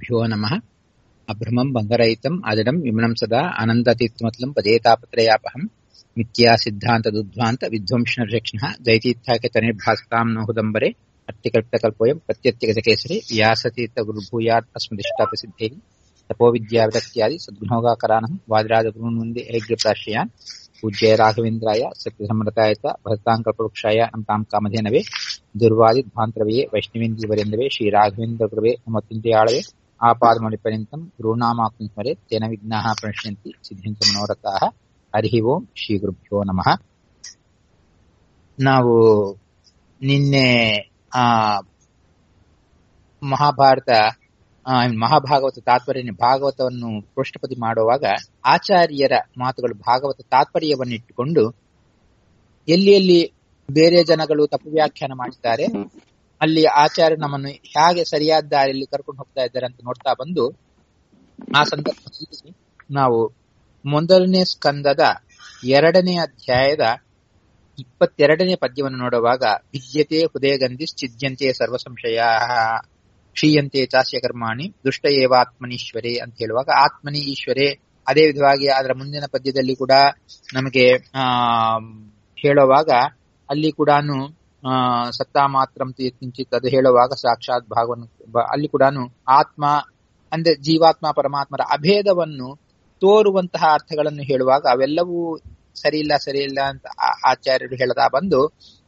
श्रीगुरुभ्यो नमः अभ्रमम् भङ्गरहितम् अजडम् विमनम् सदा अनन्ततीर्थमतलम् पदेतापत्रयापहम् मिथ्या सिद्धान्तदुद्ध्वान्त विध्वंसनरक्षणः दैतीर्थाख्यतनिर्भासताम् नहुदम्बरे अट्टिकल्पितकल्पोऽयम् प्रत्यत्यगजकेसरे व्यासतीर्थगुरुभूयात् अस्मदिष्टाप्रसिद्धेः तपोविद्याविरक्त्यादि सद्गुणोगाकरानहम् वादिराजगुरून् वन्दे ऐग्यप्राश्रयान् पूज्य राघवेन्द्राय सत्यसम्मताय च भरताङ्कल्पवृक्षाय नमताम् कामधेनवे ದುರ್ವಾದಿಧ್ವಾಂತರವೆಯೇ ವೈಷ್ಣವೇಂದ್ರವರೆಂದವೇ ಶ್ರೀ ರಾಘವೇಂದ್ರ ಕೃಪೆ ಮತ್ತಿಂತೆಯಾಳವೆ ಆಪಾದಮೌಳಿಪರ್ಯಂತಂ ಗುರುನಾಮಾಕ್ತಿಂ ಸ್ಮರೆ ತೇನ ವಿಘ್ನಾಃ ಪ್ರಣಶ್ಯಂತಿ ಸಿದ್ಧಿಂಚ ಮನೋರಥಾಃ ಹರಿ ಓಂ ಶ್ರೀ ಗುರುಭ್ಯೋ ನಮಃ ನಾವು ನಿನ್ನೆ ಆ ಮಹಾಭಾರತ ಆ, ಮಹಾಭಾಗವತ ತಾತ್ಪರ್ಯ ಭಾಗವತವನ್ನು ಪೃಷ್ಠಪತಿ ಮಾಡುವಾಗ ಆಚಾರ್ಯರ ಮಾತುಗಳು ಭಾಗವತ ತಾತ್ಪರ್ಯವನ್ನಿಟ್ಟುಕೊಂಡು ಎಲ್ಲಿ ಎಲ್ಲಿ ಬೇರೆ ಜನಗಳು ತಪ್ಪು ವ್ಯಾಖ್ಯಾನ ಮಾಡ್ತಾರೆ ಅಲ್ಲಿ ಆಚಾರ್ಯ ನಮ್ಮನ್ನು ಹೇಗೆ ಸರಿಯಾದ ದಾರಿಯಲ್ಲಿ ಕರ್ಕೊಂಡು ಹೋಗ್ತಾ ಇದ್ದಾರೆ ಅಂತ ನೋಡ್ತಾ ಬಂದು ಆ ಸಂದರ್ಭದಲ್ಲಿ ನಾವು ಮೊದಲನೇ ಸ್ಕಂದದ ಎರಡನೇ ಅಧ್ಯಾಯದ ಇಪ್ಪತ್ತೆರಡನೇ ಪದ್ಯವನ್ನು ನೋಡುವಾಗ ವಿದ್ಯತೆ ಹೃದಯಗಂಧಿ ಚಿದ್ಯಂತೆ ಸರ್ವ ಸಂಶಯ ಕ್ಷೀಯಂತೆ ಚಾಸ್ಯ ಕರ್ಮಾಣಿ ದುಷ್ಟ ಏವಾತ್ಮನೀಶ್ವರೇ ಅಂತ ಹೇಳುವಾಗ ಆತ್ಮನಿ ಈಶ್ವರೇ ಅದೇ ವಿಧವಾಗಿ ಅದರ ಮುಂದಿನ ಪದ್ಯದಲ್ಲಿ ಕೂಡ ನಮಗೆ ಆ ಹೇಳುವಾಗ ಅಲ್ಲಿ ಕೂಡ ಸತ್ತಾ ಮಾತ್ರಂ ಕಿಂಚಿತ್ ಅದು ಹೇಳುವಾಗ ಸಾಕ್ಷಾತ್ ಭಾಗವನ್ನು ಬ- ಅಲ್ಲಿ ಕೂಡ ಆತ್ಮ ಅಂದ್ರೆ ಜೀವಾತ್ಮ ಪರಮಾತ್ಮರ ಅಭೇದವನ್ನು ತೋರುವಂತಹ ಅರ್ಥಗಳನ್ನು ಹೇಳುವಾಗ ಅವೆಲ್ಲವೂ ಸರಿ ಇಲ್ಲ ಸರಿ ಇಲ್ಲ ಅಂತ ಆ- ಆಚಾರ್ಯರು ಹೇಳತಾ ಬಂದು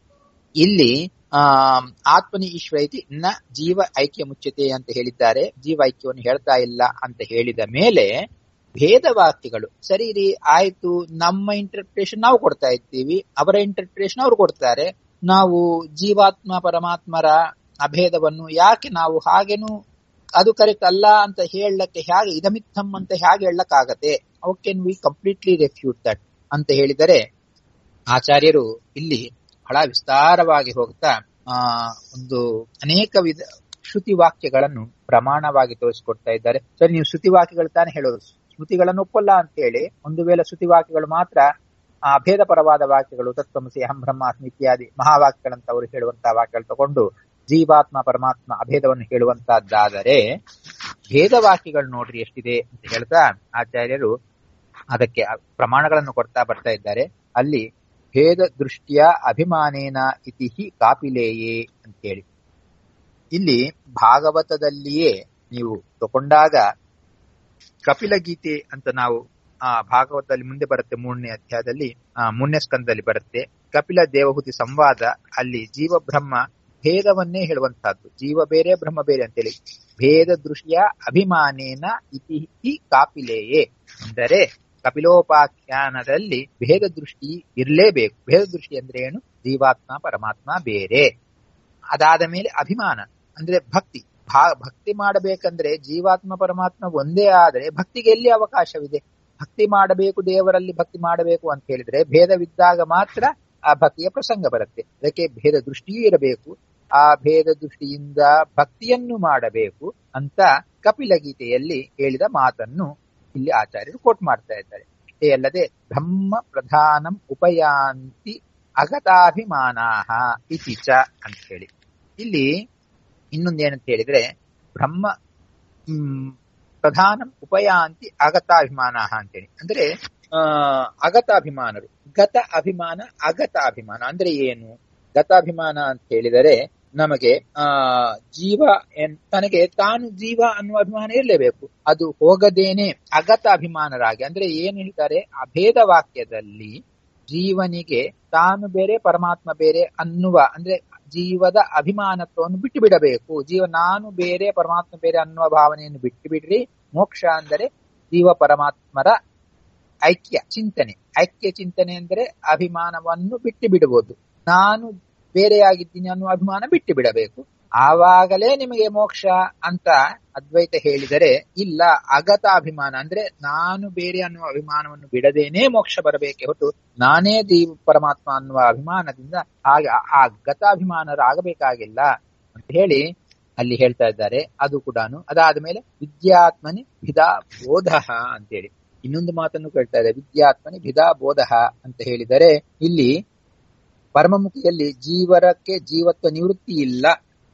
ಇಲ್ಲಿ ಆ ಆತ್ಮನಿ ಈಶ್ವರ ಇತಿ ನ ಜೀವ ಐಕ್ಯ ಮುಚ್ಚತೆ ಅಂತ ಹೇಳಿದ್ದಾರೆ ಜೀವ ಐಕ್ಯವನ್ನು ಹೇಳ್ತಾ ಇಲ್ಲ ಅಂತ ಹೇಳಿದ ಮೇಲೆ ಭೇದವಾಕ್ಯಗಳು ಸರಿ ರೀ ಆಯ್ತು ನಮ್ಮ ಇಂಟರ್ಪ್ರಿಟೇಷನ್ ನಾವು ಕೊಡ್ತಾ ಇರ್ತೀವಿ ಅವರ ಇಂಟರ್ಪ್ರಿಟೇಷನ್ ಅವ್ರು ಕೊಡ್ತಾರೆ ನಾವು ಜೀವಾತ್ಮ ಪರಮಾತ್ಮರ ಅಭೇದವನ್ನು ಯಾಕೆ ನಾವು ಹಾಗೇನು ಅದು ಕರೆಕ್ಟ್ ಅಲ್ಲ ಅಂತ ಹೇಳಕ್ಕೆ ಹೇಗೆ ಇದಮಿತ್ತಮ್ ಅಂತ ಹೇಗೆ ಹೇಳಕ್ಕಾಗತ್ತೆ how can we completely refute that ಅಂತ ಹೇಳಿದರೆ ಆಚಾರ್ಯರು ಇಲ್ಲಿ ಬಹಳ ವಿಸ್ತಾರವಾಗಿ ಹೋಗ್ತಾ ಆ ಒಂದು ಅನೇಕ ವಿಧ ಶ್ರುತಿ ವಾಕ್ಯಗಳನ್ನು ಪ್ರಮಾಣವಾಗಿ ತೋರಿಸಿಕೊಡ್ತಾ ಇದ್ದಾರೆ ಸರಿ ನೀವು ಶ್ರುತಿ ವಾಕ್ಯಗಳು ತಾನೇ ಹೇಳೋದು ಸ್ಮೃತಿಗಳನ್ನು ಒಪ್ಪಲ್ಲ ಅಂತ ಹೇಳಿ ಒಂದು ವೇಳೆ ಶ್ರುತಿ ವಾಕ್ಯಗಳು ಮಾತ್ರ ಆ ಭೇದ ಪರವಾದ ವಾಕ್ಯಗಳು ತತ್ವಮಸಿ ಅಹಂ ಬ್ರಹ್ಮಾಸ್ಮಿ ಇತ್ಯಾದಿ ಮಹಾವಾಕ್ಯಗಳಂತ ಅವರು ಹೇಳುವಂತಹ ವಾಕ್ಯಗಳು ತಗೊಂಡು ಜೀವಾತ್ಮ ಪರಮಾತ್ಮ ಅಭೇದವನ್ನು ಹೇಳುವಂತಹದ್ದಾದರೆ ಭೇದ ವಾಕ್ಯಗಳು ನೋಡ್ರಿ ಎಷ್ಟಿದೆ ಅಂತ ಹೇಳ್ತಾ ಆಚಾರ್ಯರು ಅದಕ್ಕೆ ಆ ಪ್ರಮಾಣಗಳನ್ನು ಕೊಡ್ತಾ ಬರ್ತಾ ಇದ್ದಾರೆ ಅಲ್ಲಿ ಭೇದ ದೃಷ್ಟಿಯ ಅಭಿಮಾನೇನ ಇತಿ ಹಿ ಕಾಪಿಲೇಯೇ ಅಂತೇಳಿ ಇಲ್ಲಿ ಭಾಗವತದಲ್ಲಿಯೇ ನೀವು ತಗೊಂಡಾಗ ಕಪಿಲ ಗೀತೆ ಅಂತ ನಾವು ಆ ಭಾಗವತದಲ್ಲಿ ಮುಂದೆ ಬರುತ್ತೆ ಮೂರನೇ ಅಧ್ಯಾಯದಲ್ಲಿ ಆ ಮೂರನೇ ಸ್ಕಂದದಲ್ಲಿ ಬರುತ್ತೆ ಕಪಿಲ ದೇವಹೂತಿ ಸಂವಾದ ಅಲ್ಲಿ ಜೀವ ಬ್ರಹ್ಮ ಭೇದವನ್ನೇ ಹೇಳುವಂತಹದ್ದು ಜೀವ ಬೇರೆ ಬ್ರಹ್ಮ ಬೇರೆ ಅಂತೇಳಿ ಭೇದ ದೃಷ್ಟಿಯ ಅಭಿಮಾನೇನ ಇತಿ ಹಿ ಕಾಪಿಲೆಯೇ ಅಂದರೆ ಕಪಿಲೋಪಾಖ್ಯಾನದಲ್ಲಿ ಭೇದ ದೃಷ್ಟಿ ಇರಲೇಬೇಕು ಭೇದ ದೃಷ್ಟಿ ಅಂದ್ರೆ ಏನು ಜೀವಾತ್ಮ ಪರಮಾತ್ಮ ಬೇರೆ ಅದಾದ ಮೇಲೆ ಅಭಿಮಾನ ಅಂದ್ರೆ ಭಕ್ತಿ ಭಾ- ಭಕ್ತಿ ಮಾಡಬೇಕಂದ್ರೆ ಜೀವಾತ್ಮ ಪರಮಾತ್ಮ ಒಂದೇ ಆದರೆ ಭಕ್ತಿಗೆ ಎಲ್ಲಿ ಅವಕಾಶವಿದೆ ಭಕ್ತಿ ಮಾಡಬೇಕು ದೇವರಲ್ಲಿ ಭಕ್ತಿ ಮಾಡಬೇಕು ಅಂತ ಹೇಳಿದ್ರೆ ಭೇದವಿದ್ದಾಗ ಮಾತ್ರ ಆ ಭಕ್ತಿಯ ಪ್ರಸಂಗ ಬರುತ್ತೆ ಅದಕ್ಕೆ ಭೇದ ದೃಷ್ಟಿಯೂ ಇರಬೇಕು ಆ ಭೇದ ದೃಷ್ಟಿಯಿಂದ ಭಕ್ತಿಯನ್ನು ಮಾಡಬೇಕು ಅಂತ ಕಪಿಲ ಗೀತೆಯಲ್ಲಿ ಹೇಳಿದ ಮಾತನ್ನು ಇಲ್ಲಿ ಆಚಾರ್ಯರು ಕೋಟ್ ಮಾಡ್ತಾ ಇದ್ದಾರೆ ಅಷ್ಟೇ ಅಲ್ಲದೆ ಬ್ರಹ್ಮ ಪ್ರಧಾನಂ ಉಪಯಾಂತಿ ಅಗತಾಭಿಮಾನಾಹ ಇತಿ ಚ ಅಂತ ಹೇಳಿ ಇಲ್ಲಿ ಇನ್ನೊಂದೇನಂತ ಹೇಳಿದ್ರೆ ಬ್ರಹ್ಮ ಹ್ಮ್, ಪ್ರಧಾನ ಉಪಯಾಂತಿ ಅಗತಾಭಿಮಾನ ಅಂತೇಳಿ ಅಂದ್ರೆ ಆ ಅಗತಾಭಿಮಾನರು ಗತ ಅಭಿಮಾನ ಅಗತಾಭಿಮಾನ ಅಂದ್ರೆ ಏನು ಗತಾಭಿಮಾನ ಅಂತ ಹೇಳಿದರೆ ನಮಗೆ ಆ ಜೀವ ಎನ್- ತನಗೆ ತಾನು ಜೀವ ಅನ್ನುವ ಅಭಿಮಾನ ಇರಲೇಬೇಕು ಅದು ಹೋಗದೇನೆ ಅಗತ ಅಭಿಮಾನರಾಗಿ ಅಂದ್ರೆ ಏನ್ ಹೇಳ್ತಾರೆ ಅಭೇದ ವಾಕ್ಯದಲ್ಲಿ ಜೀವನಿಗೆ ತಾನು ಬೇರೆ ಪರಮಾತ್ಮ ಬೇರೆ ಅನ್ನುವ ಅಂದ್ರೆ ಜೀವದ ಅಭಿಮಾನತ್ವವನ್ನು ಬಿಟ್ಟು ಬಿಡಬೇಕು ಜೀವ ನಾನು ಬೇರೆ ಪರಮಾತ್ಮ ಬೇರೆ ಅನ್ನುವ ಭಾವನೆಯನ್ನು ಬಿಟ್ಟು ಬಿಡ್ರಿ ಮೋಕ್ಷ ಅಂದರೆ ಜೀವ ಪರಮಾತ್ಮರ ಐಕ್ಯ ಚಿಂತನೆ ಐಕ್ಯ ಚಿಂತನೆ ಅಂದರೆ ಅಭಿಮಾನವನ್ನು ಬಿಟ್ಟು ಬಿಡಬಹುದು ನಾನು ಬೇರೆಯಾಗಿದ್ದೀನಿ ಅನ್ನುವ ಅಭಿಮಾನ ಬಿಟ್ಟು ಬಿಡಬೇಕು ಆವಾಗಲೇ ನಿಮಗೆ ಮೋಕ್ಷ ಅಂತ ಅದ್ವೈತ ಹೇಳಿದರೆ ಇಲ್ಲ ಅಗತ ಅಭಿಮಾನ ಅಂದ್ರೆ ನಾನು ಬೇರೆ ಅನ್ನುವ ಅಭಿಮಾನವನ್ನು ಬಿಡದೇನೆ ಮೋಕ್ಷ ಬರಬೇಕೆ ಹೊರತು ನಾನೇ ದೀವ ಪರಮಾತ್ಮ ಅನ್ನುವ ಅಭಿಮಾನದಿಂದ ಆಗ ಆ ಗತಾಭಿಮಾನರಾಗಬೇಕಾಗಿಲ್ಲ ಅಂತ ಹೇಳಿ ಅಲ್ಲಿ ಹೇಳ್ತಾ ಇದ್ದಾರೆ ಅದು ಕೂಡ ಅದಾದ ಮೇಲೆ ವಿದ್ಯಾತ್ಮನಿ ಭಿದಾ ಬೋಧ ಅಂತೇಳಿ ಇನ್ನೊಂದು ಮಾತನ್ನು ಕೇಳ್ತಾ ಇದೆ ವಿದ್ಯಾತ್ಮನಿ ಭಿದಾ ಬೋಧ ಅಂತ ಹೇಳಿದರೆ ಇಲ್ಲಿ ಪರಮಮುಖಿಯಲ್ಲಿ ಜೀವರಕ್ಕೆ ಜೀವತ್ವ ನಿವೃತ್ತಿ ಇಲ್ಲ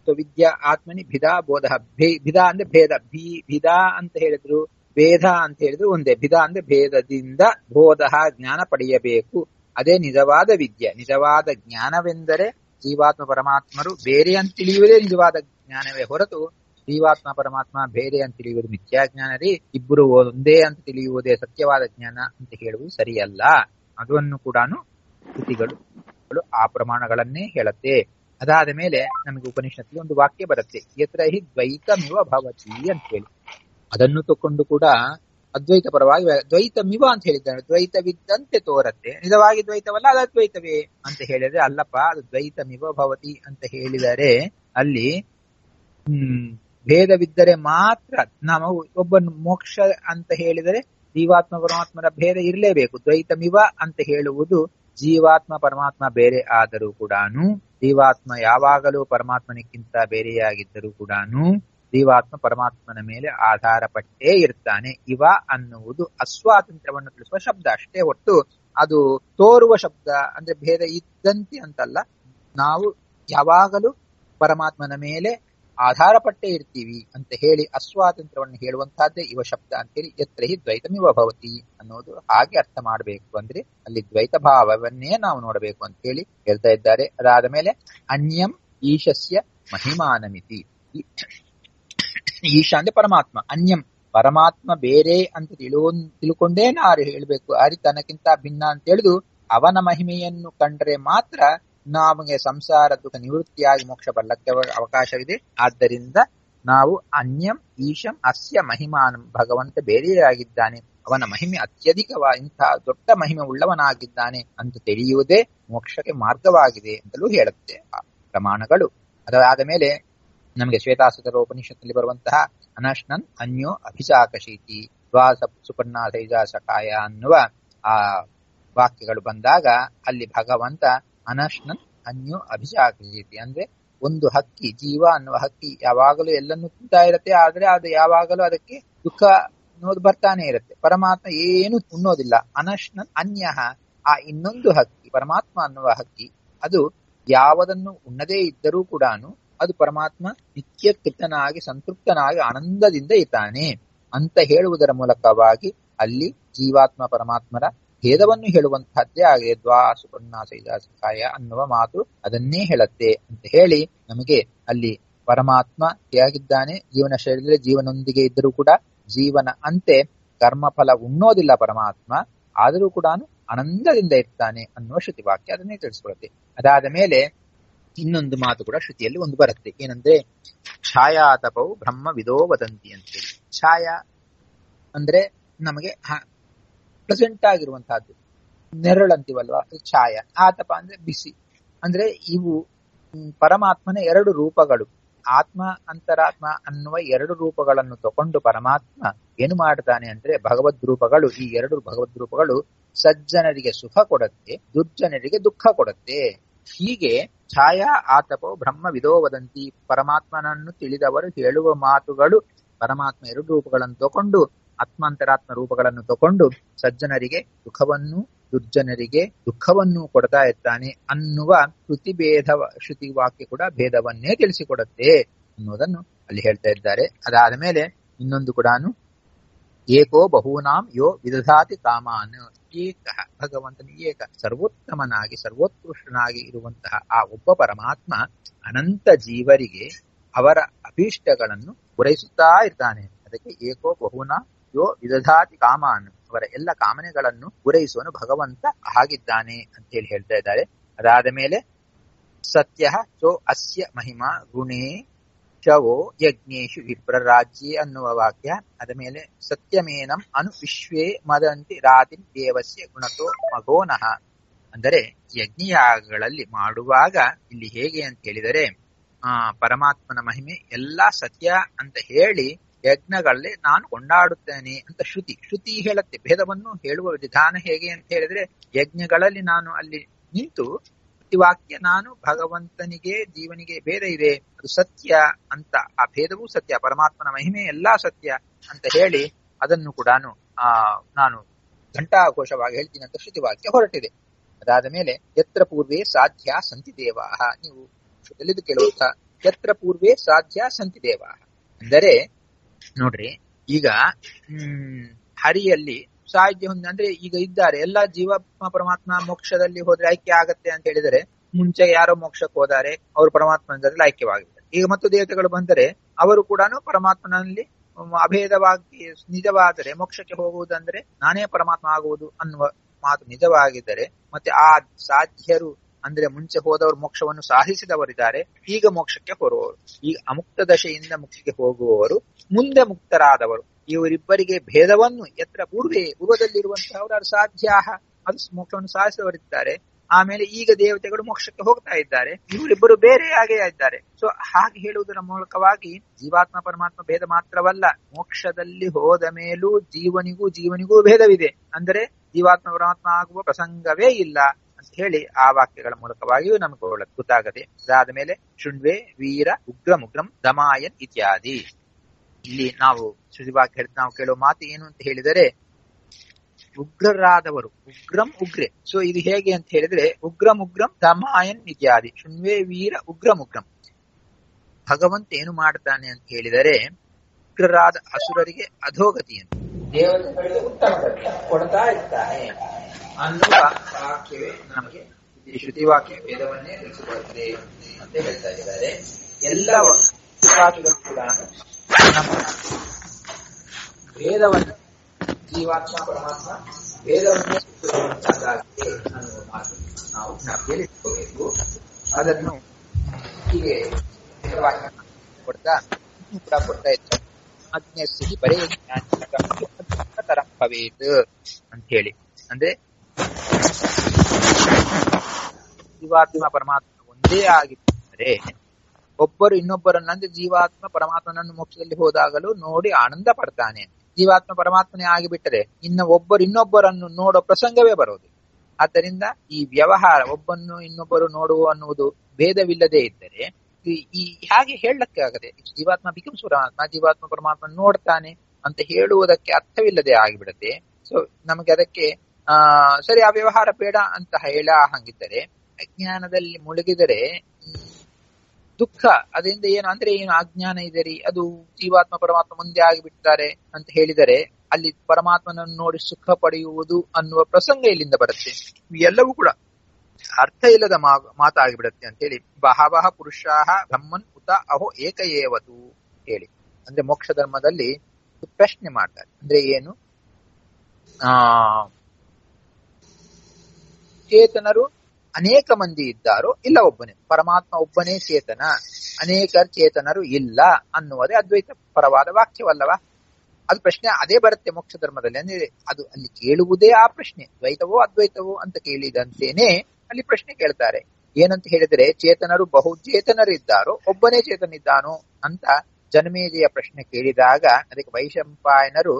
ವಿದ್ಯಾ ಆತ್ಮನಿ ಭಿದಾ ಬೋಧ ಭಿದಾ ಅಂದ್ರೆ ಭೇದ ಭೀ ಭಿದಾ ಅಂತ ಹೇಳಿದ್ರು ಭೇದ ಅಂತ ಹೇಳಿದ್ರು ಒಂದೇ ಭಿದಾ ಅಂದ್ರೆ ಭೇದದಿಂದ ಬೋಧ ಜ್ಞಾನ ಪಡೆಯಬೇಕು ಅದೇ ನಿಜವಾದ ವಿದ್ಯೆ ನಿಜವಾದ ಜ್ಞಾನವೆಂದರೆ ಜೀವಾತ್ಮ ಪರಮಾತ್ಮರು ಬೇರೆ ಅಂತ ತಿಳಿಯುವುದೇ ನಿಜವಾದ ಜ್ಞಾನವೇ ಹೊರತು ಜೀವಾತ್ಮ ಪರಮಾತ್ಮ ಬೇರೆ ಅಂತ ತಿಳಿಯುವುದು ಮಿಥ್ಯಾಜ್ಞಾನ ರೀ ಇಬ್ಬರು ಒಂದೇ ಅಂತ ತಿಳಿಯುವುದೇ ಸತ್ಯವಾದ ಜ್ಞಾನ ಅಂತ ಹೇಳುವುದು ಸರಿಯಲ್ಲ ಅದನ್ನು ಕೂಡ ಕೃತಿಗಳು ಆ ಪ್ರಮಾಣಗಳನ್ನೇ ಹೇಳುತ್ತೆ ಅದಾದ ಮೇಲೆ ನಮಗೆ ಉಪನಿಷತ್ತಿ ಒಂದು ವಾಕ್ಯ ಬರುತ್ತೆ ಯತ್ರ ಹಿ ದ್ವೈತಮಿವ ಭವತಿ ಅಂತ ಹೇಳಿ ಅದನ್ನು ತಕೊಂಡು ಕೂಡ ಅದ್ವೈತ ಪರವಾಗಿ ದ್ವೈತಮಿವ ಅಂತ ಹೇಳಿದ್ದಾನೆ ದ್ವೈತವಿದ್ದಂತೆ ತೋರತ್ತೆ ನಿಜವಾಗಿ ದ್ವೈತವಲ್ಲ ಅದು ಅದ್ವೈತವೇ ಅಂತ ಹೇಳಿದ್ರೆ ಅಲ್ಲಪ್ಪ ಅದು ದ್ವೈತಮಿವ ಭವತಿ ಅಂತ ಹೇಳಿದರೆ ಅಲ್ಲಿ ಹ್ಮ್ ಭೇದವಿದ್ದರೆ ಮಾತ್ರ ನಾವು ಒಬ್ಬನು ಮೋಕ್ಷ ಅಂತ ಹೇಳಿದರೆ ಜೀವಾತ್ಮ ಪರಮಾತ್ಮರ ಭೇದ ಇರಲೇಬೇಕು ದ್ವೈತಮಿವ ಅಂತ ಹೇಳುವುದು ಜೀವಾತ್ಮ ಪರಮಾತ್ಮ ಬೇರೆ ಆದರೂ ಕೂಡ ಜೀವಾತ್ಮ ಯಾವಾಗಲೂ ಪರಮಾತ್ಮನಿಕ್ಕಿಂತ ಬೇರೆಯಾಗಿದ್ದರೂ ಕೂಡ ಜೀವಾತ್ಮ ಪರಮಾತ್ಮನ ಮೇಲೆ ಆಧಾರ ಪಟ್ಟೇ ಇರ್ತಾನೆ ಇವ ಅನ್ನುವುದು ಅಸ್ವಾತಂತ್ರ್ಯವನ್ನು ತಿಳಿಸುವ ಶಬ್ದ ಅಷ್ಟೇ ಹೊತ್ತು ಅದು ತೋರುವ ಶಬ್ದ ಅಂದ್ರೆ ಭೇದ ಇದ್ದಂತೆ ಅಂತಲ್ಲ ನಾವು ಯಾವಾಗಲೂ ಪರಮಾತ್ಮನ ಮೇಲೆ ಆಧಾರ ಪಟ್ಟೇ ಇರ್ತೀವಿ ಅಂತ ಹೇಳಿ ಅಸ್ವಾತಂತ್ರ್ಯವನ್ನು ಹೇಳುವಂತಹದ್ದೇ ಇವ ಶಬ್ದ ಅಂತೇಳಿ ಎತ್ತರ ಹಿ ದ್ವೈತಮಿವ ಭವತಿ ಅನ್ನೋದು ಹಾಗೆ ಅರ್ಥ ಮಾಡಬೇಕು ಅಂದ್ರೆ ಅಲ್ಲಿ ದ್ವೈತ ಭಾವವನ್ನೇ ನಾವು ನೋಡಬೇಕು ಅಂತ ಹೇಳಿ ಹೇಳ್ತಾ ಇದ್ದಾರೆ ಅದಾದ ಮೇಲೆ ಅನ್ಯಂ ಈಶಸ್ಯ ಮಹಿಮಾನಮಿತಿ ಈಶ ಅಂದ್ರೆ ಪರಮಾತ್ಮ ಅನ್ಯಂ ಪರಮಾತ್ಮ ಬೇರೆ ಅಂತ ತಿಳುವ ತಿಳ್ಕೊಂಡೇ ನಾರು ಹೇಳ್ಬೇಕು ಅರಿ ತನಕ್ಕಿಂತ ಭಿನ್ನ ಅಂತ ಹೇಳಿದು ಅವನ ಮಹಿಮೆಯನ್ನು ಕಂಡ್ರೆ ಮಾತ್ರ ನಮಗೆ ಸಂಸಾರ ದುಃಖ ನಿವೃತ್ತಿಯಾಗಿ ಮೋಕ್ಷ ಬರ್ಲಕ್ಕೆ ಅವಕಾಶವಿದೆ ಆದ್ದರಿಂದ ನಾವು ಅನ್ಯಂ ಈಶಂ ಅಸ್ಯ ಮಹಿಮಾನ ಭಗವಂತ ಬೇರೆಯಾಗಿದ್ದಾನೆ ಅವನ ಮಹಿಮೆ ಅತ್ಯಧಿಕವ ಇಂತಹ ದೊಡ್ಡ ಮಹಿಮೆ ಉಳ್ಳವನಾಗಿದ್ದಾನೆ ಅಂತ ತಿಳಿಯುವುದೇ ಮೋಕ್ಷಕ್ಕೆ ಮಾರ್ಗವಾಗಿದೆ ಅಂತಲೂ ಹೇಳುತ್ತೆ ಆ ಪ್ರಮಾಣಗಳು ಅದಾದ ಮೇಲೆ ನಮಗೆ ಶ್ವೇತಾಸುತರ ಉಪನಿಷತ್ನಲ್ಲಿ ಬರುವಂತಹ ಅನಶ್ನನ್ ಅನ್ಯೋ ಅಭಿಸಾಕಶೀತಿ ದ್ವಾಸ ಸುಪರ್ಣ ಸೈಜ ಸಕಾಯ ಅನ್ನುವ ಆ ವಾಕ್ಯಗಳು ಬಂದಾಗ ಅಲ್ಲಿ ಭಗವಂತ ಅನಶ್ನನ್ ಅನ್ಯೋ ಅಭಿಸಾಕಶೀತಿ ಅಂದ್ರೆ ಒಂದು ಹಕ್ಕಿ ಜೀವ ಅನ್ನುವ ಹಕ್ಕಿ ಯಾವಾಗಲೂ ಎಲ್ಲನ್ನು ತಿಂತಾ ಇರುತ್ತೆ ಆದ್ರೆ ಅದು ಯಾವಾಗಲೂ ಅದಕ್ಕೆ ದುಃಖ ಅನ್ನೋದು ಬರ್ತಾನೆ ಇರುತ್ತೆ ಪರಮಾತ್ಮ ಏನು ಉಣ್ಣೋದಿಲ್ಲ ಅನಶ್ನನ್ ಅನ್ಯ ಆ ಇನ್ನೊಂದು ಹಕ್ಕಿ ಪರಮಾತ್ಮ ಅನ್ನುವ ಹಕ್ಕಿ ಅದು ಯಾವುದನ್ನು ಉಣ್ಣದೇ ಇದ್ದರೂ ಕೂಡ ಅದು ಪರಮಾತ್ಮ ನಿತ್ಯ ಕೃತನಾಗಿ ಸಂತೃಪ್ತನಾಗಿ ಆನಂದದಿಂದ ಇದ್ದಾನೆ ಅಂತ ಹೇಳುವುದರ ಮೂಲಕವಾಗಿ ಅಲ್ಲಿ ಜೀವಾತ್ಮ ಪರಮಾತ್ಮರ ಭೇದವನ್ನು ಹೇಳುವಂತಹದ್ದೇ ಆಗಿದೆ ದ್ವಾ ಸುಪರ್ಣ ಸೈಜ ಸಹಾಯ ಅನ್ನುವ ಮಾತು ಅದನ್ನೇ ಹೇಳುತ್ತೆ ಅಂತ ಹೇಳಿ ನಮಗೆ ಅಲ್ಲಿ ಪರಮಾತ್ಮ ಹೇಗಿದ್ದಾನೆ ಜೀವನ ಶೈಲಿಯಲ್ಲಿ ಜೀವನೊಂದಿಗೆ ಇದ್ದರೂ ಕೂಡ ಜೀವನ ಅಂತೆ ಕರ್ಮಫಲ ಉಣ್ಣೋದಿಲ್ಲ ಪರಮಾತ್ಮ ಆದರೂ ಕೂಡ ಆನಂದದಿಂದ ಇರ್ತಾನೆ ಅನ್ನುವ ಶ್ರುತಿ ವಾಕ್ಯ ಅದನ್ನೇ ತಿಳಿಸ್ಕೊಡುತ್ತೆ ಅದಾದ ಮೇಲೆ ಇನ್ನೊಂದು ಮಾತು ಕೂಡ ಶ್ರುತಿಯಲ್ಲಿ ಒಂದು ಬರುತ್ತೆ ಏನಂದ್ರೆ ಛಾಯಾತಪವು ಬ್ರಹ್ಮ ವಿದೋ ವದಂತಿ ಅಂತೇಳಿ ಛಾಯಾ ಅಂದ್ರೆ ನಮಗೆ ಪ್ರೆಸೆಂಟ್ ಆಗಿರುವಂತಹದ್ದು ನೆರಳಂತೀವಲ್ವಾ ಛಾಯ ಆತಪ ಅಂದ್ರೆ ಬಿಸಿ ಅಂದ್ರೆ ಇವು ಪರಮಾತ್ಮನ ಎರಡು ರೂಪಗಳು ಆತ್ಮ ಅಂತರಾತ್ಮ ಅನ್ನುವ ಎರಡು ರೂಪಗಳನ್ನು ತಗೊಂಡು ಪರಮಾತ್ಮ ಏನು ಮಾಡ್ತಾನೆ ಅಂದ್ರೆ ಭಗವದ್ ರೂಪಗಳು ಈ ಎರಡು ಭಗವದ್ ರೂಪಗಳು ಸಜ್ಜನರಿಗೆ ಸುಖ ಕೊಡುತ್ತೆ ದುರ್ಜನರಿಗೆ ದುಃಖ ಕೊಡುತ್ತೆ ಹೀಗೆ ಛಾಯಾ ಆತಪೋ ಬ್ರಹ್ಮ ವಿದೋ ವದಂತಿ ಪರಮಾತ್ಮನನ್ನು ತಿಳಿದವರು ಹೇಳುವ ಮಾತುಗಳು ಪರಮಾತ್ಮ ಎರಡು ರೂಪಗಳನ್ನು ತಗೊಂಡು ಆತ್ಮಾಂತರಾತ್ಮ ರೂಪಗಳನ್ನು ತಗೊಂಡು ಸಜ್ಜನರಿಗೆ ಸುಖವನ್ನು ದುರ್ಜನರಿಗೆ ದುಃಖವನ್ನು ಕೊಡ್ತಾ ಇರ್ತಾನೆ ಅನ್ನುವ ಶ್ರುತಿ ಭೇದ ಶ್ರುತಿ ವಾಕ್ಯ ಕೂಡ ಭೇದವನ್ನೇ ತಿಳಿಸಿಕೊಡುತ್ತೆ ಅನ್ನೋದನ್ನು ಅಲ್ಲಿ ಹೇಳ್ತಾ ಇದ್ದಾರೆ ಅದಾದ ಮೇಲೆ ಇನ್ನೊಂದು ಕೂಡ ಏಕೋ ಬಹೂನಾಂ ಯೋ ವಿದಧಾತಿ ಕಾಮಾನ್ ಏಕ ಭಗವಂತನ ಏಕ ಸರ್ವೋತ್ತಮನಾಗಿ ಸರ್ವೋತ್ಕೃಷ್ಟನಾಗಿ ಇರುವಂತಹ ಆ ಒಬ್ಬ ಪರಮಾತ್ಮ ಅನಂತ ಜೀವರಿಗೆ ಅವರ ಅಭೀಷ್ಟಗಳನ್ನು ಪೂರೈಸುತ್ತಾ ಇರ್ತಾನೆ ಅದಕ್ಕೆ ಏಕೋ ಬಹುನಾ ಯೋ ವಿದಧಾತಿ ಕಾಮಾನ್ ಅವರ ಎಲ್ಲ ಕಾಮನೆಗಳನ್ನು ಪೂರೈಸುವನು ಭಗವಂತ ಆಗಿದ್ದಾನೆ ಅಂತ ಹೇಳಿ ಹೇಳ್ತಾ ಇದ್ದಾರೆ ಅದಾದ ಮೇಲೆ ಸತ್ಯ ಚೋ ಅಸ್ಯ ಮಹಿಮಾ ಗುಣೇ ಶವೋ ಯಜ್ಞೇಶು ವಿಪ್ರರಾಜ್ಯೆ ಅನ್ನುವ ವಾಕ್ಯ ಅದ ಮೇಲೆ ಸತ್ಯಮೇನಂ ಅನು ವಿಶ್ವೇ ಮದಂತಿ ರಾತಿ ದೇವಸ್ಯ ಗುಣತೋ ಮಗೋನಃ ಅಂದರೆ ಯಜ್ಞಯಾಗಗಳಲ್ಲಿ ಮಾಡುವಾಗ ಇಲ್ಲಿ ಹೇಗೆ ಅಂತ ಹೇಳಿದರೆ ಆ ಪರಮಾತ್ಮನ ಮಹಿಮೆ ಎಲ್ಲಾ ಸತ್ಯ ಅಂತ ಹೇಳಿ ಯಜ್ಞಗಳಲ್ಲಿ ನಾನು ಕೊಂಡಾಡುತ್ತೇನೆ ಅಂತ ಶ್ರುತಿ ಶ್ರುತಿ ಹೇಳುತ್ತೆ ಭೇದವನ್ನು ಹೇಳುವ ವಿಧಾನ ಹೇಗೆ ಅಂತ ಹೇಳಿದ್ರೆ ಯಜ್ಞಗಳಲ್ಲಿ ನಾನು ಅಲ್ಲಿ ನಿಂತು ವಾಕ್ಯ ನಾನು ಭಗವಂತನಿಗೆ ಜೀವನಿಗೆ ಭೇದ ಇದೆ ಅದು ಸತ್ಯ ಅಂತ ಆ ಭೇದವೂ ಸತ್ಯ ಪರಮಾತ್ಮನ ಮಹಿಮೆ ಎಲ್ಲಾ ಸತ್ಯ ಅಂತ ಹೇಳಿ ಅದನ್ನು ಕೂಡ ಆ ನಾನು ಘಂಟಾಘೋಷವಾಗಿ ಹೇಳ್ತೀನಿ ಅಂತ ಶ್ರುತಿ ವಾಕ್ಯ ಹೊರಟಿದೆ ಅದಾದ ಮೇಲೆ ಎತ್ರ ಪೂರ್ವೇ ಸಾಧ್ಯ ಸಂತಿ ದೇವಾಹ ನೀವು ತಿಳಿದು ಕೇಳುವಂತ ಯತ್ರ ಪೂರ್ವೇ ಸಾಧ್ಯ ಸಂತಿ ದೇವ ಅಂದರೆ ನೋಡ್ರಿ ಈಗ ಹ್ಮ್ ಹರಿಯಲ್ಲಿ ಸಾಧ್ಯ ಹೊಂದ ಅಂದ್ರೆ ಈಗ ಇದ್ದಾರೆ ಎಲ್ಲ ಜೀವಾತ್ಮ ಪರಮಾತ್ಮ ಮೋಕ್ಷದಲ್ಲಿ ಹೋದ್ರೆ ಐಕ್ಯ ಆಗತ್ತೆ ಅಂತ ಹೇಳಿದರೆ ಮುಂಚೆ ಯಾರೋ ಮೋಕ್ಷಕ್ಕೆ ಹೋದಾರೆ ಅವರು ಪರಮಾತ್ಮನಲ್ಲಿ ಐಕ್ಯವಾಗಿದ್ದಾರೆ ಈಗ ಮತ್ತು ದೇವತೆಗಳು ಬಂದರೆ ಅವರು ಕೂಡ ಪರಮಾತ್ಮನಲ್ಲಿ ಅಭೇದವಾಗಿ ನಿಜವಾದರೆ ಮೋಕ್ಷಕ್ಕೆ ಹೋಗುವುದಂದ್ರೆ ನಾನೇ ಪರಮಾತ್ಮ ಆಗುವುದು ಅನ್ನುವ ಮಾತು ನಿಜವಾಗಿದ್ದರೆ ಮತ್ತೆ ಆ ಸಾಧ್ಯರು ಅಂದ್ರೆ ಮುಂಚೆ ಹೋದವರು ಮೋಕ್ಷವನ್ನು ಸಾಧಿಸಿದವರಿದ್ದಾರೆ ಈಗ ಮೋಕ್ಷಕ್ಕೆ ಹೊರುವವರು ಈಗ ಅಮುಕ್ತ ದಶೆಯಿಂದ ಮುಕ್ತಿಗೆ ಹೋಗುವವರು ಮುಂದೆ ಮುಕ್ತರಾದವರು ಇವರಿಬ್ಬರಿಗೆ ಭೇದವನ್ನು ಎತ್ತರ ಪೂರ್ವೇ ಪೂರ್ವದಲ್ಲಿರುವಂತಹವರು ಸಾಧ್ಯ ಅದು ಮೋಕ್ಷವನ್ನು ಸಾಧಿಸಿದವರಿದ್ದಾರೆ ಆಮೇಲೆ ಈಗ ದೇವತೆಗಳು ಮೋಕ್ಷಕ್ಕೆ ಹೋಗ್ತಾ ಇದ್ದಾರೆ ಇವರಿಬ್ಬರು ಬೇರೆಯಾಗೇ ಇದ್ದಾರೆ ಸೊ ಹಾಗೆ ಹೇಳುವುದರ ಮೂಲಕವಾಗಿ ಜೀವಾತ್ಮ ಪರಮಾತ್ಮ ಭೇದ ಮಾತ್ರವಲ್ಲ ಮೋಕ್ಷದಲ್ಲಿ ಹೋದ ಮೇಲೂ ಜೀವನಿಗೂ ಜೀವನಿಗೂ ಭೇದವಿದೆ ಅಂದರೆ ಜೀವಾತ್ಮ ಪರಮಾತ್ಮ ಆಗುವ ಪ್ರಸಂಗವೇ ಇಲ್ಲ ಅಂತ ಹೇಳಿ ಆ ವಾಕ್ಯಗಳ ಮೂಲಕವಾಗಿಯೂ ನಮಗೆ ಗೊತ್ತಾಗದೆ ಅದಾದ ಮೇಲೆ ಶುಣ್ವೆ ವೀರ ಉಗ್ರಂ ಉಗ್ರಂ ದಮಾಯನ್ ಇತ್ಯಾದಿ ಇಲ್ಲಿ ನಾವು ಸುದಿವಾಕ್ಯ ಹೇಳಿದ ನಾವು ಕೇಳುವ ಮಾತು ಏನು ಅಂತ ಹೇಳಿದರೆ ಉಗ್ರರಾದವರು ಉಗ್ರಂ ಉಗ್ರೆ ಸೊ ಇದು ಹೇಗೆ ಅಂತ ಹೇಳಿದ್ರೆ ಉಗ್ರಂ ಉಗ್ರಂ ದಮಾಯನ್ ಇತ್ಯಾದಿ ಶುಣ್ವೆ ವೀರ ಉಗ್ರಂ ಉಗ್ರಂ ಭಗವಂತ ಏನು ಮಾಡ್ತಾನೆ ಅಂತ ಹೇಳಿದರೆ ಉಗ್ರರಾದ ಅಸುರರಿಗೆ ಅಧೋಗತಿಯನ್ನು ದೇವತೆಗಳಿಗೆ ಉತ್ತಮ ಕೊಡ್ತಾ ಇರ್ತಾನೆ ಅನ್ನುವ ವಾಕ್ಯವೇ ನಮಗೆ ಈ ಶ್ರುತಿ ವಾಕ್ಯ ವೇದವನ್ನೇ ತಿಳಿಸಿಕೊಡುತ್ತದೆ ಅಂತ ಹೇಳ್ತಾ ಇದ್ದಾರೆ ಎಲ್ಲ ವಾಕ್ಯಗಳು ಕೂಡ ನಮ್ಮ ವೇದವನ್ನು ಜೀವಾತ್ಮ ಪರಮಾತ್ಮ ವೇದವನ್ನೇ ತಿಳಿಸುವಂತಹದ್ದಾಗಿದೆ ಅನ್ನುವ ಮಾತು ನಾವು ಜ್ಞಾಪಿಯಲ್ಲಿ ಇಟ್ಕೋಬೇಕು ಅದನ್ನು ಹೀಗೆ ವೇದವಾಕ್ಯ ಕೊಡ್ತಾ ಕೂಡ ಕೊಡ್ತಾ ಇದ್ದಾರೆ ಅಜ್ಞಸ್ಥಿತಿ ಬರೇ ತರ ಭವೇತ್ ಅಂತ ಹೇಳಿ ಅಂದ್ರೆ ಜೀವಾತ್ಮ ಪರಮಾತ್ಮ ಒಂದೇ ಆಗಿದ್ದರೆ ಒಬ್ಬರು ಇನ್ನೊಬ್ಬರನ್ನ ಅಂದ್ರೆ ಜೀವಾತ್ಮ ಪರಮಾತ್ಮನನ್ನು ಮೋಕ್ಷದಲ್ಲಿ ಹೋದಾಗಲೂ ನೋಡಿ ಆನಂದ ಪಡ್ತಾನೆ ಜೀವಾತ್ಮ ಪರಮಾತ್ಮನೇ ಆಗಿಬಿಟ್ಟರೆ ಇನ್ನ ಒಬ್ಬರು ಇನ್ನೊಬ್ಬರನ್ನು ನೋಡೋ ಪ್ರಸಂಗವೇ ಬರೋದು ಆದ್ದರಿಂದ ಈ ವ್ಯವಹಾರ ಒಬ್ಬನ್ನು ಇನ್ನೊಬ್ಬರು ನೋಡುವ ಅನ್ನುವುದು ಭೇದವಿಲ್ಲದೆ ಇದ್ದರೆ ಈ ಹಾಗೆ ಹೇಳಕ್ಕೆ ಆಗದೆ ಜೀವಾತ್ಮ ಬಿಕಮ್ಸ್ ಪರಮಾತ್ಮ ಜೀವಾತ್ಮ ಪರಮಾತ್ಮ ನೋಡ್ತಾನೆ ಅಂತ ಹೇಳುವುದಕ್ಕೆ ಅರ್ಥವಿಲ್ಲದೆ ಆಗಿಬಿಡುತ್ತೆ ಸೊ ನಮಗೆ ಅದಕ್ಕೆ ಆ ಸರಿ ಆ ವ್ಯವಹಾರ ಬೇಡ ಅಂತ ಹೇಳ ಹಂಗಿದ್ದರೆ ಅಜ್ಞಾನದಲ್ಲಿ ಮುಳುಗಿದರೆ ದುಃಖ ಅದರಿಂದ ಏನು ಅಂದ್ರೆ ಏನು ಅಜ್ಞಾನ ಇದೆ ರೀ ಅದು ಜೀವಾತ್ಮ ಪರಮಾತ್ಮ ಮುಂದೆ ಆಗಿಬಿಡ್ತಾರೆ ಅಂತ ಹೇಳಿದರೆ ಅಲ್ಲಿ ಪರಮಾತ್ಮನನ್ನು ನೋಡಿ ಸುಖ ಪಡೆಯುವುದು ಅನ್ನುವ ಪ್ರಸಂಗ ಇಲ್ಲಿಂದ ಬರುತ್ತೆ ಎಲ್ಲವೂ ಕೂಡ ಅರ್ಥ ಇಲ್ಲದ ಮಾತಾಗಿಬಿಡತ್ತೆ ಅಂತೇಳಿ ಬಹವಹ ಪುರುಷಾಹ ಬ್ರಹ್ಮನ್ ಉತ ಅಹೋ ಏಕ ಏವತು ಹೇಳಿ ಅಂದ್ರೆ ಮೋಕ್ಷ ಧರ್ಮದಲ್ಲಿ ಪ್ರಶ್ನೆ ಮಾಡ್ತಾರೆ ಅಂದ್ರೆ ಏನು ಆ ಚೇತನರು ಅನೇಕ ಮಂದಿ ಇದ್ದಾರೋ ಇಲ್ಲ ಒಬ್ಬನೇ ಪರಮಾತ್ಮ ಒಬ್ಬನೇ ಚೇತನ ಅನೇಕ ಚೇತನರು ಇಲ್ಲ ಅನ್ನುವುದೇ ಅದ್ವೈತ ಪರವಾದ ವಾಕ್ಯವಲ್ಲವ ಅದು ಪ್ರಶ್ನೆ ಅದೇ ಬರುತ್ತೆ ಮೋಕ್ಷ ಧರ್ಮದಲ್ಲಿ ಅಂದ್ರೆ ಅದು ಅಲ್ಲಿ ಕೇಳುವುದೇ ಆ ಪ್ರಶ್ನೆ ದ್ವೈತವೋ ಅದ್ವೈತವೋ ಅಂತ ಕೇಳಿದಂತೇನೆ ಅಲ್ಲಿ ಪ್ರಶ್ನೆ ಕೇಳ್ತಾರೆ ಏನಂತ ಹೇಳಿದರೆ ಚೇತನರು ಬಹುಚೇತನರಿದ್ದಾರೋ ಒಬ್ಬನೇ ಚೇತನಿದ್ದಾನೋ ಅಂತ ಜನ್ಮೇಜಯ ಪ್ರಶ್ನೆ ಕೇಳಿದಾಗ ಅದಕ್ಕೆ ವೈಶಂಪಾಯನರು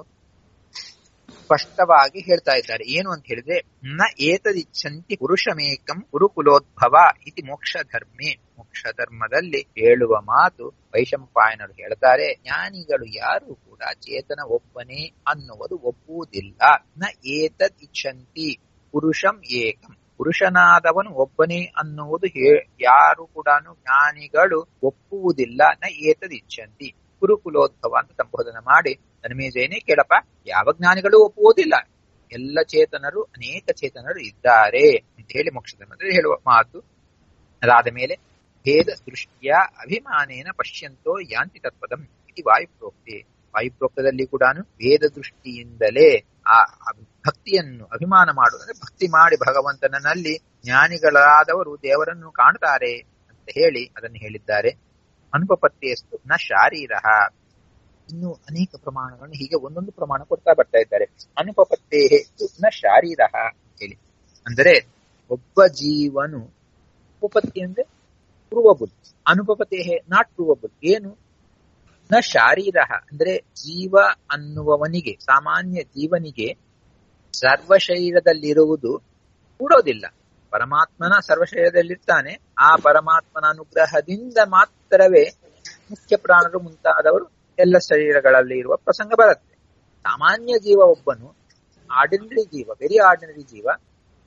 ಸ್ಪಷ್ಟವಾಗಿ ಹೇಳ್ತಾ ಇದ್ದಾರೆ ಏನು ಅಂತ ಹೇಳಿದ್ರೆ ನ ಏತದಿಚ್ಛಂತಿ ಪುರುಷಮೇಕಂ ಗುರುಕುಲೋದ್ಭವ ಇತಿ ಮೋಕ್ಷ ಧರ್ಮೇ ಮೋಕ್ಷ ಧರ್ಮದಲ್ಲಿ ಹೇಳುವ ಮಾತು ವೈಶಂಪಾಯನರು ಹೇಳ್ತಾರೆ ಜ್ಞಾನಿಗಳು ಯಾರು ಕೂಡ ಚೇತನ ಒಬ್ಬನೇ ಅನ್ನುವುದು ಒಪ್ಪುವುದಿಲ್ಲ ನ ಏತದ್ ಇಚ್ಛಂತಿ ಪುರುಷಂ ಏಕಂ ಪುರುಷನಾದವನು ಒಬ್ಬನೇ ಅನ್ನುವುದು ಯಾರು ಕೂಡ ಜ್ಞಾನಿಗಳು ಒಪ್ಪುವುದಿಲ್ಲ ನ ಏತದ್ ಇಚ್ಛಂತಿ ಗುರುಕುಲೋದ್ಭವ ಅಂತ ಸಂಬೋಧನೆ ಮಾಡಿ ಧರ್ಮೇಜಯನೇ ಕೇಳಪ್ಪ ಯಾವ ಜ್ಞಾನಿಗಳು ಒಪ್ಪುವುದಿಲ್ಲ ಎಲ್ಲ ಚೇತನರು ಅನೇಕ ಚೇತನರು ಇದ್ದಾರೆ ಅಂತ ಹೇಳಿ ಮೋಕ್ಷಧರ್ಮದಲ್ಲಿ ಹೇಳುವ ಮಾತು ಅದಾದ ಮೇಲೆ ಭೇದ ದೃಷ್ಟಿಯ ಅಭಿಮಾನೇನ ಪಶ್ಯಂತೋ ಯಾಂತಿ ತತ್ಪದಂ ಇತಿ ವಾಯುಪ್ರೋಕ್ತಿ ವಾಯುಪ್ರೋಕ್ತದಲ್ಲಿ ಕೂಡ ಭೇದ ದೃಷ್ಟಿಯಿಂದಲೇ ಆ ಭಕ್ತಿಯನ್ನು ಅಭಿಮಾನ ಮಾಡುವುದಂದ್ರೆ ಭಕ್ತಿ ಮಾಡಿ ಭಗವಂತನಲ್ಲಿ ಜ್ಞಾನಿಗಳಾದವರು ದೇವರನ್ನು ಕಾಣುತ್ತಾರೆ ಅಂತ ಹೇಳಿ ಅದನ್ನು ಹೇಳಿದ್ದಾರೆ ಅನುಪಪತ್ತಿಯಸ್ತು ನ ಶಾರೀರ ಇನ್ನು ಅನೇಕ ಪ್ರಮಾಣಗಳನ್ನು ಹೀಗೆ ಒಂದೊಂದು ಪ್ರಮಾಣ ಕೊಡ್ತಾ ಬರ್ತಾ ಇದ್ದಾರೆ ಅನುಪಪತ್ತೇ ನ ಶಾರೀರ ಹೇಳಿ ಅಂದರೆ ಒಬ್ಬ ಜೀವನು ಉಪಪತ್ತಿ ಅಂದ್ರೆ ಪ್ರೂವಬುಲ್ ಅನುಪಪತ್ತೇ ನಾಟ್ ಪ್ರೂವಬುಲ್ ಏನು ನ ಶಾರೀರ ಅಂದ್ರೆ ಜೀವ ಅನ್ನುವವನಿಗೆ ಸಾಮಾನ್ಯ ಜೀವನಿಗೆ ಸರ್ವ ಶರೀರದಲ್ಲಿರುವುದು ಕೂಡೋದಿಲ್ಲ ಪರಮಾತ್ಮನ ಸರ್ವ ಶರೀರದಲ್ಲಿರ್ತಾನೆ ಆ ಪರಮಾತ್ಮನ ಅನುಗ್ರಹದಿಂದ ಮಾತ್ರವೇ ಮುಖ್ಯ ಪ್ರಾಣರು ಮುಂತಾದವರು ಎಲ್ಲ ಶರೀರಗಳಲ್ಲಿ ಇರುವ ಪ್ರಸಂಗ ಬರುತ್ತೆ ಸಾಮಾನ್ಯ ಜೀವ ಒಬ್ಬನು ಆರ್ಡಿನರಿ ಜೀವ ವೆರಿ ಆರ್ಡಿನರಿ ಜೀವ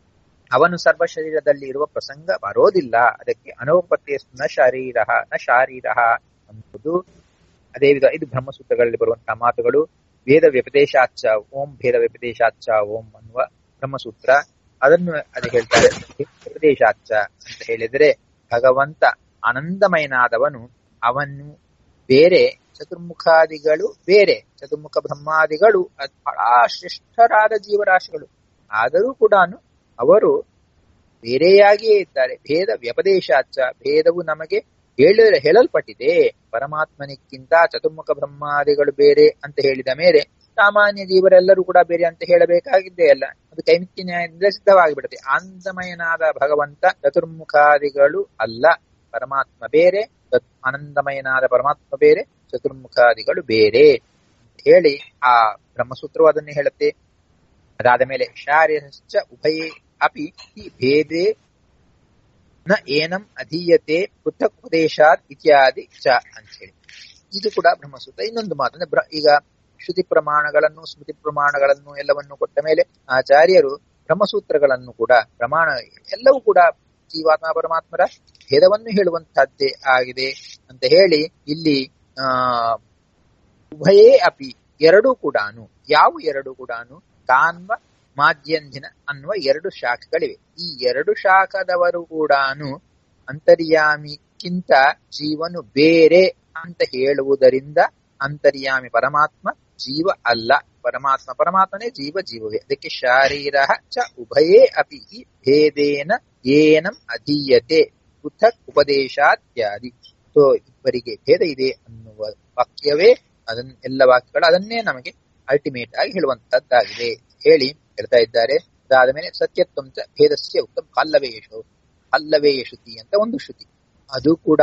ಅವನು ಸರ್ವ ಶರೀರದಲ್ಲಿ ಇರುವ ಪ್ರಸಂಗ ಬರೋದಿಲ್ಲ ಅದಕ್ಕೆ ಅನೋಪತ್ಯ ನ ಶರೀರ ನ ಶಾರೀರ ಅನ್ನುವುದು ಅದೇ ವಿಧ ಇದು ಬ್ರಹ್ಮಸೂತ್ರಗಳಲ್ಲಿ ಬರುವಂತಹ ಮಾತುಗಳು ವೇದ ವ್ಯಪದೇಶಾಚ ಓಂ ಭೇದ ವ್ಯಪದೇಶಾಚ ಓಂ ಅನ್ನುವ ಬ್ರಹ್ಮಸೂತ್ರ ಅದನ್ನು ಅದು ಹೇಳ್ತಾರೆ ವ್ಯಪದೇಶಾಚ ಅಂತ ಹೇಳಿದರೆ ಭಗವಂತ ಆನಂದಮಯನಾದವನು ಅವನು ಬೇರೆ ಚತುರ್ಮುಖಾದಿಗಳು ಬೇರೆ ಚತುರ್ಮುಖ ಬ್ರಹ್ಮಾದಿಗಳು ಅದ್ ಬಹಳ ಶ್ರೇಷ್ಠರಾದ ಜೀವರಾಶಿಗಳು ಆದರೂ ಕೂಡ ಅವರು ಬೇರೆಯಾಗಿಯೇ ಇದ್ದಾರೆ ಭೇದ ವ್ಯಪದೇಶಾಚ ಭೇದವು ನಮಗೆ ಹೇಳ ಹೇಳಲ್ಪಟ್ಟಿದೆ ಪರಮಾತ್ಮನಿಕ್ಕಿಂತ ಚತುರ್ಮುಖ ಬ್ರಹ್ಮಾದಿಗಳು ಬೇರೆ ಅಂತ ಹೇಳಿದ ಮೇಲೆ ಸಾಮಾನ್ಯ ಜೀವರೆಲ್ಲರೂ ಕೂಡ ಬೇರೆ ಅಂತ ಹೇಳಬೇಕಾಗಿದ್ದೇ ಅಲ್ಲ ಅದು ಕೈಮಿತ್ಯ ನ್ಯಾಯದಿಂದ ಸಿದ್ಧವಾಗಿಬಿಡುತ್ತೆ ಆನಂದಮಯನಾದ ಭಗವಂತ ಚತುರ್ಮುಖಾದಿಗಳು ಅಲ್ಲ ಪರಮಾತ್ಮ ಬೇರೆ ಆನಂದಮಯನಾದ ಪರಮಾತ್ಮ ಬೇರೆ ಚತುರ್ಮುಖಾದಿಗಳು ಬೇರೆ ಹೇಳಿ ಆ ಬ್ರಹ್ಮಸೂತ್ರವು ಅದನ್ನೇ ಹೇಳುತ್ತೆ ಅದಾದ ಮೇಲೆ ಶಾರೀರಶ್ಚ ಉಭಯೇ ಅಪಿ ಈ ಭೇದೆ ನ ಏನಂ ಅಧೀಯತೆ ಪೃಥಕ್ ಉಪದೇಶಾತ್ ಇತ್ಯಾದಿ ಚ ಅಂತ ಹೇಳಿ ಇದು ಕೂಡ ಬ್ರಹ್ಮಸೂತ್ರ ಇನ್ನೊಂದು ಮಾತು ಅಂದ್ರೆ ಈಗ ಶ್ರುತಿ ಪ್ರಮಾಣಗಳನ್ನು ಸ್ಮೃತಿ ಪ್ರಮಾಣಗಳನ್ನು ಎಲ್ಲವನ್ನು ಕೊಟ್ಟ ಮೇಲೆ ಆಚಾರ್ಯರು ಬ್ರಹ್ಮಸೂತ್ರಗಳನ್ನು ಕೂಡ ಪ್ರಮಾಣ ಎಲ್ಲವೂ ಕೂಡ ಜೀವಾತ್ಮ ಪರಮಾತ್ಮರ ಭೇದವನ್ನು ಹೇಳುವಂತಹದ್ದೇ ಆಗಿದೆ ಅಂತ ಹೇಳಿ ಇಲ್ಲಿ ಆ ಉಭಯೇ ಅಪಿ ಎರಡೂ ಕೂಡ ಯಾವ ಎರಡು ಕೂಡ ಕಾನ್ವ ಮಾಧ್ಯಂಧಿನ ಅನ್ನುವ ಎರಡು ಶಾಖೆಗಳಿವೆ ಈ ಎರಡು ಶಾಖದವರು ಕೂಡ ಅಂತರ್ಯಾಮಿಕ್ಕಿಂತ ಜೀವನು ಬೇರೆ ಅಂತ ಹೇಳುವುದರಿಂದ ಅಂತರ್ಯಾಮಿ ಪರಮಾತ್ಮ ಜೀವ ಅಲ್ಲ ಪರಮಾತ್ಮ ಪರಮಾತ್ಮನೇ ಜೀವ ಜೀವವೇ ಅದಕ್ಕೆ ಶಾರೀರ ಚ ಉಭಯೇ ಅಪಿ ಭೇದೇನ ಏನಂ ಅಧೀಯತೆ ಪೃಥಕ್ ಉಪದೇಶಾತ್ಯಾದಿ ಸೊ ಇಬ್ಬರಿಗೆ ಭೇದ ಇದೆ ಅನ್ನುವ ವಾಕ್ಯವೇ ಅದನ್ನ ಎಲ್ಲ ವಾಕ್ಯಗಳು ಅದನ್ನೇ ನಮಗೆ ಅಲ್ಟಿಮೇಟ್ ಆಗಿ ಹೇಳುವಂತದ್ದಾಗಿದೆ ಹೇಳಿ ಹೇಳ್ತಾ ಇದ್ದಾರೆ ಅದಾದ ಮೇಲೆ ಸತ್ಯತ್ವಂಚ ಭೇದಸ್ಯ ಉಕ್ತ ಪಲ್ಲವೇಶು ಪಲ್ಲವೇಯ ಶ್ರುತಿ ಅಂತ ಒಂದು ಶ್ರುತಿ ಅದು ಕೂಡ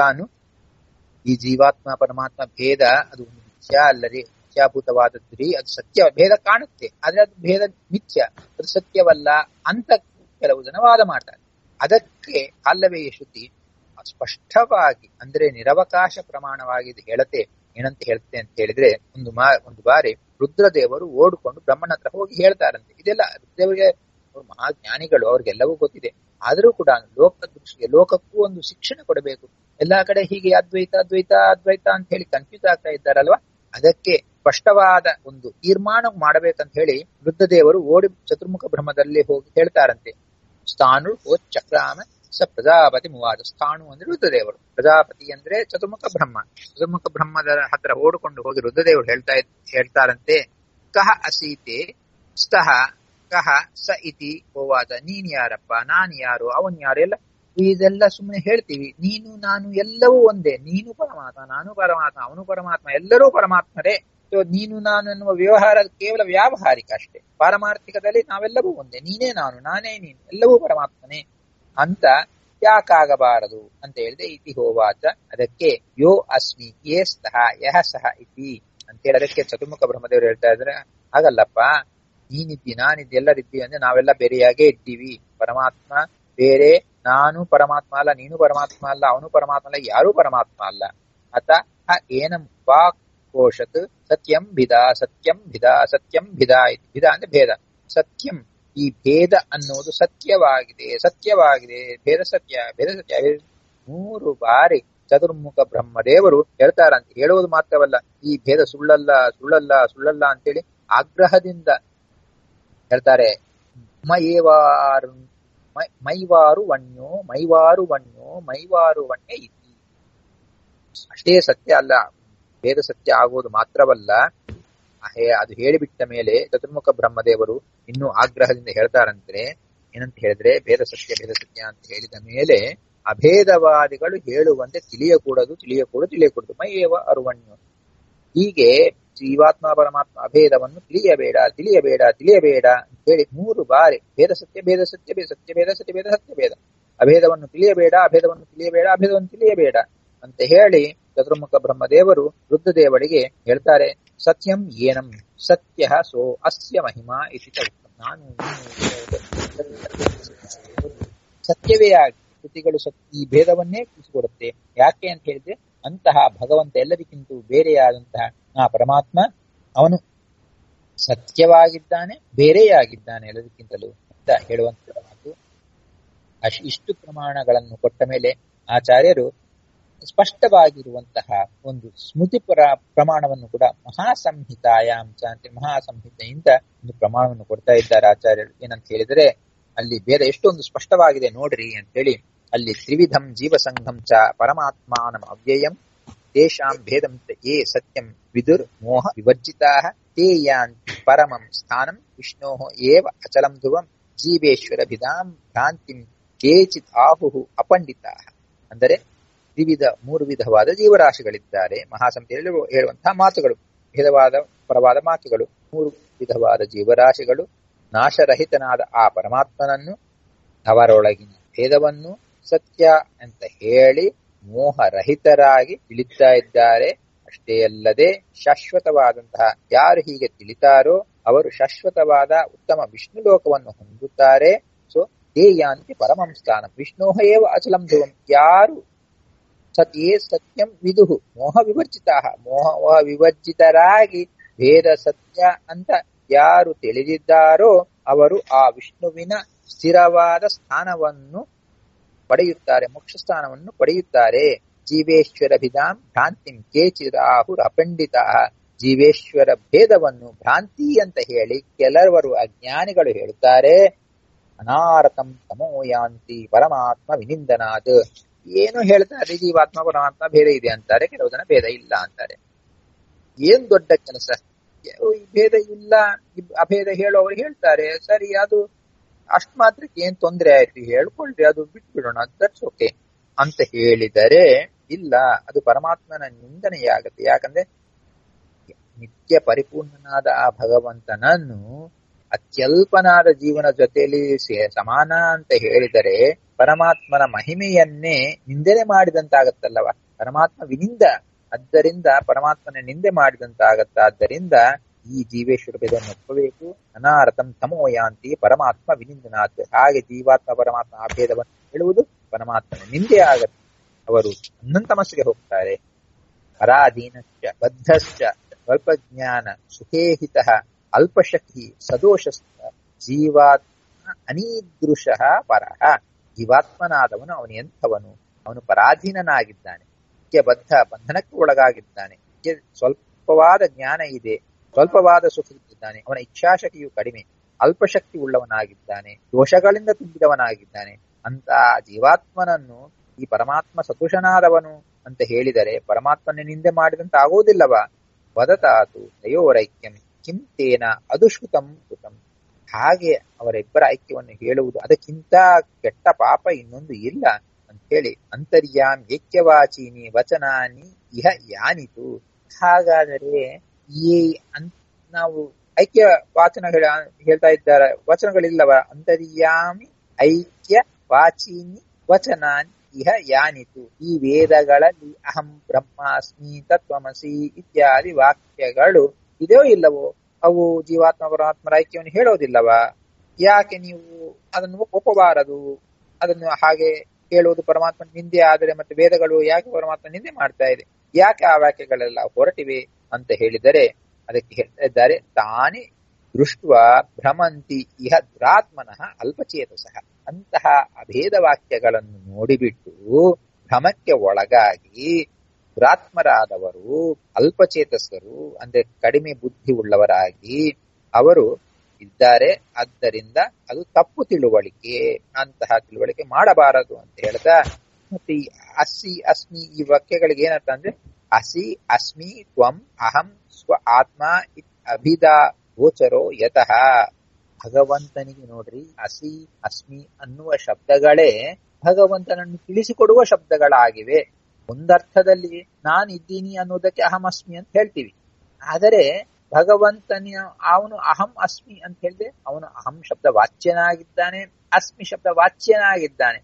ಈ ಜೀವಾತ್ಮ ಪರಮಾತ್ಮ ಭೇದ ಅದು ಮಿಥ್ಯ ಅಲ್ಲದೆ ಮಿಥ್ಯಾಭೂತವಾದದ್ರಿ ಅದು ಸತ್ಯ ಭೇದ ಕಾಣುತ್ತೆ ಆದ್ರೆ ಅದು ಭೇದ ಮಿಥ್ಯ ಅದು ಸತ್ಯವಲ್ಲ ಅಂತ ಕೆಲವು ಜನ ವಾದ ಮಾಡ್ತಾರೆ ಅದಕ್ಕೆ ಕಾಲವೇಯ ಶ್ರುತಿ ಸ್ಪಷ್ಟವಾಗಿ ಅಂದ್ರೆ ನಿರವಕಾಶ ಪ್ರಮಾಣವಾಗಿ ಹೇಳತೆ ಏನಂತ ಹೇಳ್ತೆ ಅಂತ ಹೇಳಿದ್ರೆ ಒಂದು ಮಾ ಒಂದು ಬಾರಿ ರುದ್ರದೇವರು ಓಡಿಕೊಂಡು ಬ್ರಹ್ಮನ ಹತ್ರ ಹೋಗಿ ಹೇಳ್ತಾರಂತೆ ಇದೆಲ್ಲ ರುದ್ರದೇವರಿಗೆ ಅವರು ಮಹಾಜ್ಞಾನಿಗಳು ಅವ್ರಿಗೆಲ್ಲವೂ ಗೊತ್ತಿದೆ ಆದರೂ ಕೂಡ ಲೋಕ ದೃಷ್ಟಿಗೆ ಲೋಕಕ್ಕೂ ಒಂದು ಶಿಕ್ಷಣ ಕೊಡಬೇಕು ಎಲ್ಲಾ ಕಡೆ ಹೀಗೆ ಅದ್ವೈತ ಅದ್ವೈತ ಅದ್ವೈತ ಅಂತ ಹೇಳಿ ಕನ್ಫ್ಯೂಸ್ ಆಗ್ತಾ ಇದ್ದಾರಲ್ವಾ ಅದಕ್ಕೆ ಸ್ಪಷ್ಟವಾದ ಒಂದು ತೀರ್ಮಾನ ಮಾಡಬೇಕಂತ ಹೇಳಿ ವೃದ್ಧದೇವರು ಓಡಿ ಚತುರ್ಮುಖ ಬ್ರಹ್ಮದಲ್ಲಿ ಹೋಗಿ ಹೇಳ್ತಾರಂತೆ ಸ್ಥಾನು ಓ ಚಕ್ರಾಮ ಸ ಪ್ರಜಾಪತಿ ಮುವಾದ ಸ್ಥಾಣು ಅಂದ್ರೆ ರುದ್ರದೇವರು ಪ್ರಜಾಪತಿ ಅಂದ್ರೆ ಚತುರ್ಮುಖ ಬ್ರಹ್ಮ ಚತುರ್ಮುಖ ಬ್ರಹ್ಮದ ಹತ್ರ ಓಡಿಕೊಂಡು ಹೋಗಿ ರುದ್ರದೇವರು ಹೇಳ್ತಾ ಹೇಳ್ತಾರಂತೆ ಕಹ ಅಸೀತೆ ಸ್ತಃ ಕಹ ಸ ಇತಿ ಹೋವಾದ ನೀನ್ ಯಾರಪ್ಪ ನಾನ್ ಯಾರು ಅವನ್ ಯಾರು ಎಲ್ಲ ಇದೆಲ್ಲ ಸುಮ್ಮನೆ ಹೇಳ್ತೀವಿ ನೀನು ನಾನು ಎಲ್ಲವೂ ಒಂದೇ ನೀನು ಪರಮಾತ್ಮ ನಾನು ಪರಮಾತ್ಮ ಅವನು ಪರಮಾತ್ಮ ಎಲ್ಲರೂ ಪರಮಾತ್ಮರೇ ಸೊ ನೀನು ನಾನು ಎನ್ನುವ ವ್ಯವಹಾರ ಕೇವಲ ವ್ಯಾವಹಾರಿಕ ಅಷ್ಟೇ ಪಾರಮಾರ್ಥಿಕದಲ್ಲಿ ನಾವೆಲ್ಲವೂ ಒಂದೇ ನೀನೇ ನಾನು ನಾನೇ ನೀನು ಎಲ್ಲವೂ ಪರಮಾತ್ಮನೇ ಅಂತ ಯಾಕಾಗಬಾರದು ಅಂತ ಹೇಳಿದೆ ಇತಿ ಹೋವಾಚ ಅದಕ್ಕೆ ಯೋ ಅಸ್ಮಿ ಯೇ ಸ್ತಃ ಯಹ ಸಹ ಇತಿ ಅಂತ ಹೇಳಿ ಅದಕ್ಕೆ ಚತುರ್ಮುಖ ಬ್ರಹ್ಮದೇವರು ಹೇಳ್ತಾ ಇದ್ರೆ ಹಾಗಲ್ಲಪ್ಪ ನೀನಿದ್ದಿ ನಾನಿದ್ದಿ ಎಲ್ಲರಿದ್ದೀವಿ ಅಂದ್ರೆ ನಾವೆಲ್ಲ ಬೇರೆಯಾಗೇ ಇದ್ದೀವಿ ಪರಮಾತ್ಮ ಬೇರೆ ನಾನು ಪರಮಾತ್ಮ ಅಲ್ಲ ನೀನು ಪರಮಾತ್ಮ ಅಲ್ಲ ಅವನು ಪರಮಾತ್ಮ ಅಲ್ಲ ಯಾರೂ ಪರಮಾತ್ಮ ಅಲ್ಲ ಅತ ಏನಂ ವಾಕ್ ಕೋಶತ್ ಸತ್ಯಂ ಭಿದ ಸತ್ಯಂ ಭಿದ ಸತ್ಯಂ ಭಿದ ಭಿದ ಅಂದ್ರೆ ಭೇದ ಸತ್ಯಂ ಈ ಭೇದ ಅನ್ನೋದು ಸತ್ಯವಾಗಿದೆ ಸತ್ಯವಾಗಿದೆ ಭೇದ ಸತ್ಯ ಭೇದ ಸತ್ಯ ಮೂರು ಬಾರಿ ಚತುರ್ಮುಖ ಬ್ರಹ್ಮದೇವರು ಹೇಳ್ತಾರಂತೆ ಹೇಳುವುದು ಮಾತ್ರವಲ್ಲ ಈ ಭೇದ ಸುಳ್ಳಲ್ಲ ಸುಳ್ಳಲ್ಲ ಸುಳ್ಳಲ್ಲ ಅಂತೇಳಿ ಆಗ್ರಹದಿಂದ ಹೇಳ್ತಾರೆ ಮಯೇವಾರು ಮೈವಾರು ವಣ್ಯೋ ಮೈವಾರು ವಣ್ಯೋ ಮೈವಾರು ವಣ್ಯ ಇತಿ ಅಷ್ಟೇ ಸತ್ಯ ಅಲ್ಲ ಭೇದ ಸತ್ಯ ಆಗುವುದು ಮಾತ್ರವಲ್ಲ ಅದು ಹೇಳಿಬಿಟ್ಟ ಮೇಲೆ ಚತುರ್ಮುಖ ಬ್ರಹ್ಮದೇವರು ಇನ್ನೂ ಆಗ್ರಹದಿಂದ ಹೇಳ್ತಾರಂದ್ರೆ ಏನಂತ ಹೇಳಿದ್ರೆ ಭೇದ ಸತ್ಯ ಭೇದ ಸತ್ಯ ಅಂತ ಹೇಳಿದ ಮೇಲೆ ಅಭೇದವಾದಿಗಳು ಹೇಳುವಂತೆ ತಿಳಿಯಕೂಡದು ತಿಳಿಯಕೂಡದು ತಿಳಿಯಕೂಡದು ಮೈಯೇವ ಅರುವಣ್ಯು ಹೀಗೆ ಜೀವಾತ್ಮ ಪರಮಾತ್ಮ ಅಭೇದವನ್ನು ತಿಳಿಯಬೇಡ ತಿಳಿಯಬೇಡ ತಿಳಿಯಬೇಡ ಅಂತ ಹೇಳಿ ಮೂರು ಬಾರಿ ಭೇದ ಸತ್ಯ ಭೇದ ಸತ್ಯ ಭೇದ ಸತ್ಯ ಭೇದ ಸತ್ಯ ಭೇದ ಸತ್ಯ ಭೇದ ಅಭೇದವನ್ನು ತಿಳಿಯಬೇಡ ಅಭೇದವನ್ನು ತಿಳಿಯಬೇಡ ಅಭೇದವನ್ನು ತಿಳಿಯಬೇಡ ಅಂತ ಹೇಳಿ ಚತುರ್ಮುಖ ಬ್ರಹ್ಮದೇವರು ರುದ್ರದೇವರಿಗೆ ಹೇಳ್ತಾರೆ ಸತ್ಯಂ ಏನಂ ಸತ್ಯ ಸೋ ಅಸ್ಯ ಮಹಿಮಾ ಇತಿ ನಾನು ಸತ್ಯವೇ ಆಗಿ ಕೃತಿಗಳು ಈ ಭೇದವನ್ನೇ ತಿಳಿಸಿಕೊಡುತ್ತೆ ಯಾಕೆ ಅಂತ ಹೇಳಿದ್ರೆ ಅಂತಹ ಭಗವಂತ ಎಲ್ಲದಕ್ಕಿಂತ ಬೇರೆಯಾದಂತಹ ಆ ಪರಮಾತ್ಮ ಅವನು ಸತ್ಯವಾಗಿದ್ದಾನೆ ಬೇರೆಯಾಗಿದ್ದಾನೆ ಎಲ್ಲದಕ್ಕಿಂತಲೂ ಅಂತ ಹೇಳುವಂತಹ ಮಾತು ಅಶ್ ಇಷ್ಟು ಪ್ರಮಾಣಗಳನ್ನು ಕೊಟ್ಟ ಮೇಲೆ ಆಚಾರ್ಯರು ಸ್ಪಷ್ಟವಾಗಿರುವಂತಹ ಒಂದು ಸ್ಮೃತಿ ಪರ ಪ್ರಮಾಣವನ್ನು ಕೂಡ ಮಹಾಸಂಹಿತಾಯಾಂಶ ಅಂತ ಮಹಾಸಂಹಿತೆಯಿಂದ ಒಂದು ಪ್ರಮಾಣವನ್ನು ಕೊಡ್ತಾ ಇದ್ದಾರೆ ಆಚಾರ್ಯರು ಏನಂತ ಹೇಳಿದರೆ ಅಲ್ಲಿ ಭೇದ ಎಷ್ಟೊಂದು ಸ್ಪಷ್ಟವಾಗಿದೆ ನೋಡ್ರಿ ಅಂತ ಹೇಳಿ ಅಲ್ಲಿ ತ್ರಿವಿಧಂ ಜೀವಸಂಘಂ ಚ ಪರಮಾತ್ಮಾನಂ ಅವ್ಯಯಂ ತೇಷಾಂ ಭೇದಂ ಚ ಯೇ ಸತ್ಯಂ ವಿದುರ್ ಮೋಹ ವಿವರ್ಜಿತಾ ತೇ ಯಾಂತಿ ಪರಮಂ ಸ್ಥಾನಂ ವಿಷ್ಣೋ ಏವ ಅಚಲಂ ಧ್ರುವಂ ಜೀವೇಶ್ವರ ಭಿದಾಂ ಭ್ರಾಂತಿಂ ಕೇಚಿತ್ ಆಹುಹು ಅಪಂಡಿತಾ ಅಂದರೆ ತ್ರಿವಿಧ ಮೂರು ವಿಧವಾದ ಜೀವರಾಶಿಗಳಿದ್ದಾರೆ ಮಹಾಸಂಹಿತೆಯಲ್ಲಿ ಹೇಳುವಂತಹ ಮಾತುಗಳು ಭೇದವಾದ ಪರವಾದ ಮಾತುಗಳು ಮೂರು ವಿಧವಾದ ಜೀವರಾಶಿಗಳು ನಾಶರಹಿತನಾದ ಆ ಪರಮಾತ್ಮನನ್ನು ಅವರೊಳಗಿನ ಭೇದವನ್ನು ಸತ್ಯ ಅಂತ ಹೇಳಿ ಮೋಹರಹಿತರಾಗಿ ತಿಳಿತಾ ಇದ್ದಾರೆ ಅಷ್ಟೇ ಅಲ್ಲದೆ ಶಾಶ್ವತವಾದಂತಹ ಯಾರು ಹೀಗೆ ತಿಳಿತಾರೋ ಅವರು ಶಾಶ್ವತವಾದ ಉತ್ತಮ ವಿಷ್ಣು ಲೋಕವನ್ನು ಹೊಂದುತ್ತಾರೆ ಸೊ ಯಾಂತಿ ಪರಮಂ ಸ್ಥಾನ ವಿಷ್ಣೋ ಏವ ಅಚಲಂ ಧ್ರುವಂ ಯಾರು ಸತ್ಯೇ ಸತ್ಯಂ ವಿದುಹು ಮೋಹ ವಿವರ್ಜಿತ ಮೋಹ ವಿವರ್ಜಿತರಾಗಿ ಭೇದ ಸತ್ಯ ಅಂತ ಯಾರು ತಿಳಿದಿದ್ದಾರೋ ಅವರು ಆ ವಿಷ್ಣುವಿನ ಸ್ಥಿರವಾದ ಸ್ಥಾನವನ್ನು ಪಡೆಯುತ್ತಾರೆ ಮೋಕ್ಷ ಸ್ಥಾನವನ್ನು ಪಡೆಯುತ್ತಾರೆ ಜೀವೇಶ್ವರ ಭಿದಾಂ ಭ್ರಾಂತಿಂ ಕೇಚಿರಾಹುರ್ ಅಪಂಡಿತ ಜೀವೇಶ್ವರ ಭೇದವನ್ನು ಭ್ರಾಂತಿ ಅಂತ ಹೇಳಿ ಕೆಲವರು ಅಜ್ಞಾನಿಗಳು ಹೇಳುತ್ತಾರೆ ಅನಾರತಂ ತಮೋಯಾಂತಿ ಪರಮಾತ್ಮ ವಿನಿಂದನಾದ್ ಏನು ಹೇಳ್ತಾರೆ ಜೀವಾತ್ಮ ಪರಮಾತ್ಮ ಭೇದ ಇದೆ ಅಂತಾರೆ ಕೆಲವು ಜನ ಭೇದ ಇಲ್ಲ ಅಂತಾರೆ ಏನ್ ದೊಡ್ಡ ಕೆಲಸ ಭೇದ ಇಲ್ಲ ಅಭೇದ ಹೇಳೋರು ಹೇಳ್ತಾರೆ ಸರಿ ಅದು ಅಷ್ಟ್ ಮಾತ್ರಕ್ಕೆ ಏನ್ ತೊಂದರೆ ಆಯ್ತು ಹೇಳ್ಕೊಳ್ರಿ ಅದು ಬಿಟ್ಬಿಡೋಣ ದಟ್ಸ್ ಓಕೆ ಅಂತ ಹೇಳಿದರೆ ಇಲ್ಲ ಅದು ಪರಮಾತ್ಮನ ನಿಂದನೆಯಾಗತ್ತೆ ಯಾಕಂದ್ರೆ ನಿತ್ಯ ಪರಿಪೂರ್ಣನಾದ ಆ ಭಗವಂತನನ್ನು ಅತ್ಯಲ್ಪನಾದ ಜೀವನ ಜೊತೆಯಲ್ಲಿ ಸಮಾನ ಅಂತ ಹೇಳಿದರೆ ಪರಮಾತ್ಮನ ಮಹಿಮೆಯನ್ನೇ ನಿಂದನೆ ಮಾಡಿದಂತಾಗತ್ತಲ್ಲವ ಪರಮಾತ್ಮ ವಿನಿಂದ ಆದ್ದರಿಂದ ಪರಮಾತ್ಮನ ನಿಂದೆ ಮಾಡಿದಂತಾಗತ್ತಾದ್ದರಿಂದ ಈ ಜೀವೇಶ್ವರ ಭೇದವನ್ನು ಒಪ್ಪಬೇಕು ಅನಾರತಂ ತಮೋಯಾಂತಿ ಪರಮಾತ್ಮ ವಿನಿಂದನಾಥ್ ಹಾಗೆ ಜೀವಾತ್ಮ ಪರಮಾತ್ಮ ಆ ಭೇದವನ್ನು ಹೇಳುವುದು ಪರಮಾತ್ಮನ ನಿಂದೆ ಆಗತ್ತೆ ಅವರು ಅನಂತಮಸ್ಸಿಗೆ ಹೋಗ್ತಾರೆ ಪರಾಧೀನಶ್ಚ ಬದ್ಧಶ್ಚ ಸ್ವಲ್ಪ ಜ್ಞಾನ ಸುಖೇಹಿತ ಅಲ್ಪಶಕ್ತಿ ಸದೋಷಸ್ಥ ಜೀವಾತ್ಮ ಅನೀದೃಶಃ ಪರಃ ಜೀವಾತ್ಮನಾದವನು ಅವನು ಎಂಥವನು ಅವನು ಪರಾಧೀನನಾಗಿದ್ದಾನೆ ಬದ್ಧ ಬಂಧನಕ್ಕೆ ಒಳಗಾಗಿದ್ದಾನೆ ಸ್ವಲ್ಪವಾದ ಜ್ಞಾನ ಇದೆ ಸ್ವಲ್ಪವಾದ ಸುಖಿದ್ದಾನೆ ಅವನ ಇಚ್ಛಾಶಕ್ತಿಯು ಕಡಿಮೆ ಅಲ್ಪಶಕ್ತಿ ಉಳ್ಳವನಾಗಿದ್ದಾನೆ ದೋಷಗಳಿಂದ ತುಂಬಿದವನಾಗಿದ್ದಾನೆ ಅಂತ ಜೀವಾತ್ಮನನ್ನು ಈ ಪರಮಾತ್ಮ ಸದೃಶನಾದವನು ಅಂತ ಹೇಳಿದರೆ ಪರಮಾತ್ಮನ ನಿಂದೆ ಮಾಡಿದಂತ ಆಗೋದಿಲ್ಲವ ವದತಾತು ತಯೋರೈಕ್ಯಂ ಕಿಂ ತೇನ ಅದುಶ್ರುತಂ ಕೃತಂ ಹಾಗೆ ಅವರಿಬ್ಬರ ಐಕ್ಯವನ್ನು ಹೇಳುವುದು ಅದಕ್ಕಿಂತ ಕೆಟ್ಟ ಪಾಪ ಇನ್ನೊಂದು ಇಲ್ಲ ಅಂತ ಹೇಳಿ ಅಂತರ್ಯಾಮ್ ಏಕ್ಯವಾಚೀನಿ ವಚನಾನಿ ಇಹ ಯಾನಿತು ಹಾಗಾದರೆ ಈ ನಾವು ಐಕ್ಯ ವಾಚನ ಹೇಳ್ತಾ ಇದ್ದಾರೆ ವಚನಗಳಿಲ್ಲವ ಅಂತರ್ಯಾಮಿ ಐಕ್ಯ ವಾಚೀನಿ ವಚನಾನಿ ಇಹ ಯಾನಿತು ಈ ವೇದಗಳಲ್ಲಿ ಅಹಂ ಬ್ರಹ್ಮಾಸ್ಮಿ ತತ್ವಮಸಿ ಇತ್ಯಾದಿ ವಾಕ್ಯಗಳು ಇದೆಯೋ ಇಲ್ಲವೋ ಅವು ಜೀವಾತ್ಮ ಪರಮಾತ್ಮರ ಐಕ್ಯವನ್ನು ಹೇಳೋದಿಲ್ಲವಾ ಯಾಕೆ ನೀವು ಅದನ್ನು ಒಪ್ಪಬಾರದು ಅದನ್ನು ಹಾಗೆ ಹೇಳುವುದು ಪರಮಾತ್ಮ ನಿಂದೆ ಆದರೆ ಮತ್ತೆ ವೇದಗಳು ಯಾಕೆ ಪರಮಾತ್ಮ ನಿಂದೆ ಮಾಡ್ತಾ ಇದೆ ಯಾಕೆ ಆ ವಾಕ್ಯಗಳೆಲ್ಲ ಹೊರಟಿವೆ ಅಂತ ಹೇಳಿದರೆ ಅದಕ್ಕೆ ಹೇಳ್ತಾ ಇದ್ದಾರೆ ತಾನೇ ದೃಷ್ಟ ಭ್ರಮಂತಿ ಇಹ ದುರಾತ್ಮನಃ ಅಲ್ಪಚೇತಸಃ ಅಂತಹ ಅಭೇದ ವಾಕ್ಯಗಳನ್ನು ನೋಡಿಬಿಟ್ಟು ಭ್ರಮಕ್ಕೆ ಒಳಗಾಗಿ ದುರಾತ್ಮರಾದವರು ಅಲ್ಪಚೇತಸರು ಅಂದ್ರೆ ಕಡಿಮೆ ಬುದ್ಧಿ ಉಳ್ಳವರಾಗಿ ಅವರು ಇದ್ದಾರೆ ಆದ್ದರಿಂದ ಅದು ತಪ್ಪು ತಿಳುವಳಿಕೆ ಅಂತಹ ತಿಳುವಳಿಕೆ ಮಾಡಬಾರದು ಅಂತ ಹೇಳ್ತಾ ಮತ್ತೆ ಈ ಅಸಿ ಅಸ್ಮಿ ಈ ವಾಕ್ಯಗಳಿಗೆ ಏನರ್ಥ ಅಂದ್ರೆ ಅಸಿ ಅಸ್ಮಿ ತ್ವಂ ಅಹಂ ಸ್ವ ಆತ್ಮ ಇತ್ ಅಭಿದಾ ಗೋಚರೋ ಯತಃ ಭಗವಂತನಿಗೆ ನೋಡ್ರಿ ಅಸಿ ಅಸ್ಮಿ ಅನ್ನುವ ಶಬ್ದಗಳೇ ಭಗವಂತನನ್ನು ತಿಳಿಸಿಕೊಡುವ ಶಬ್ದಗಳಾಗಿವೆ ಒಂದರ್ಥದಲ್ಲಿ ನಾನು ಇದ್ದೀನಿ ಅನ್ನೋದಕ್ಕೆ ಅಹಂ ಅಸ್ಮಿ ಅಂತ ಹೇಳ್ತೀವಿ ಆದರೆ ಭಗವಂತನ ಅವನು ಅಹಂ ಅಸ್ಮಿ ಅಂತ ಹೇಳಿದ್ರೆ ಅವನು ಅಹಂ ಶಬ್ದ ವಾಚ್ಯನಾಗಿದ್ದಾನೆ ಅಸ್ಮಿ ಶಬ್ದ ವಾಚ್ಯನಾಗಿದ್ದಾನೆ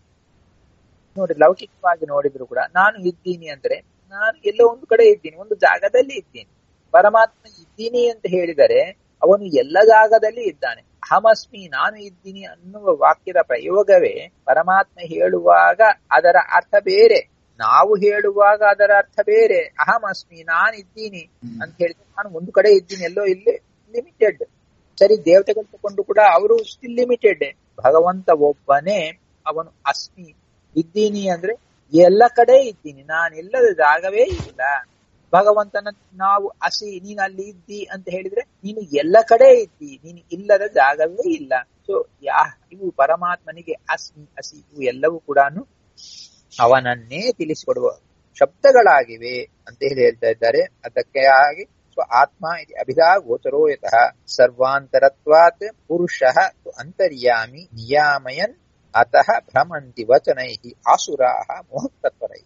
ನೋಡಿ ಲೌಕಿಕವಾಗಿ ನೋಡಿದ್ರು ಕೂಡ ನಾನು ಇದ್ದೀನಿ ಅಂದ್ರೆ ನಾನು ಎಲ್ಲೋ ಒಂದು ಕಡೆ ಇದ್ದೀನಿ ಒಂದು ಜಾಗದಲ್ಲಿ ಇದ್ದೀನಿ ಪರಮಾತ್ಮ ಇದ್ದೀನಿ ಅಂತ ಹೇಳಿದರೆ ಅವನು ಎಲ್ಲ ಜಾಗದಲ್ಲಿ ಇದ್ದಾನೆ ಅಹಮಸ್ಮಿ ನಾನು ಇದ್ದೀನಿ ಅನ್ನುವ ವಾಕ್ಯದ ಪ್ರಯೋಗವೇ ಪರಮಾತ್ಮ ಹೇಳುವಾಗ ಅದರ ಅರ್ಥ ಬೇರೆ ನಾವು ಹೇಳುವಾಗ ಅದರ ಅರ್ಥ ಬೇರೆ ಅಹಮಸ್ಮಿ ನಾನು ಇದ್ದೀನಿ ಅಂತ ಹೇಳಿದ್ರೆ ನಾನು ಒಂದು ಕಡೆ ಇದ್ದೀನಿ ಎಲ್ಲೋ ಇಲ್ಲಿ ಲಿಮಿಟೆಡ್ ಸರಿ ದೇವತೆಗಳು ತಗೊಂಡು ಕೂಡ ಅವರು ಸ್ಟಿಲ್ ಲಿಮಿಟೆಡ್ ಭಗವಂತ ಒಬ್ಬನೇ ಅವನು ಅಸ್ಮಿ ಇದ್ದೀನಿ ಅಂದ್ರೆ ಎಲ್ಲ ಕಡೆ ಇದ್ದೀನಿ ನಾನಿಲ್ಲದ ಜಾಗವೇ ಇಲ್ಲ ಭಗವಂತನ ನಾವು ಅಸಿ ನೀನು ಅಲ್ಲಿ ಇದ್ದಿ ಅಂತ ಹೇಳಿದ್ರೆ ನೀನು ಎಲ್ಲ ಕಡೆ ಇದ್ದಿ ನೀನು ಇಲ್ಲದ ಜಾಗವೇ ಇಲ್ಲ ಸೊ ಯಾ ಇವು ಪರಮಾತ್ಮನಿಗೆ ಅಸ್ಮಿ ಅಸಿ ಇವು ಎಲ್ಲವೂ ಕೂಡ ಅವನನ್ನೇ ತಿಳಿಸಿಕೊಡುವ ಶಬ್ದಗಳಾಗಿವೆ ಅಂತ ಹೇಳಿ ಹೇಳ್ತಾ ಇದ್ದಾರೆ ಅದಕ್ಕೆ ಆಗಿ ಸ್ವ ಆತ್ಮ ಇದು ಅಭಿಧಾ ಗೋಚರೋ ಯತಃ ಸರ್ವಾಂತರತ್ವಾತ್ ಪುರುಷಃ ತು ಅಂತರ್ಯಾಮಿ ನಿಯಾಮಯನ್ ಅತಃ ಭ್ರಮಂತಿ ವಚನೈ ಆಸುರಾಹ ಮೋಹತತ್ವರೈ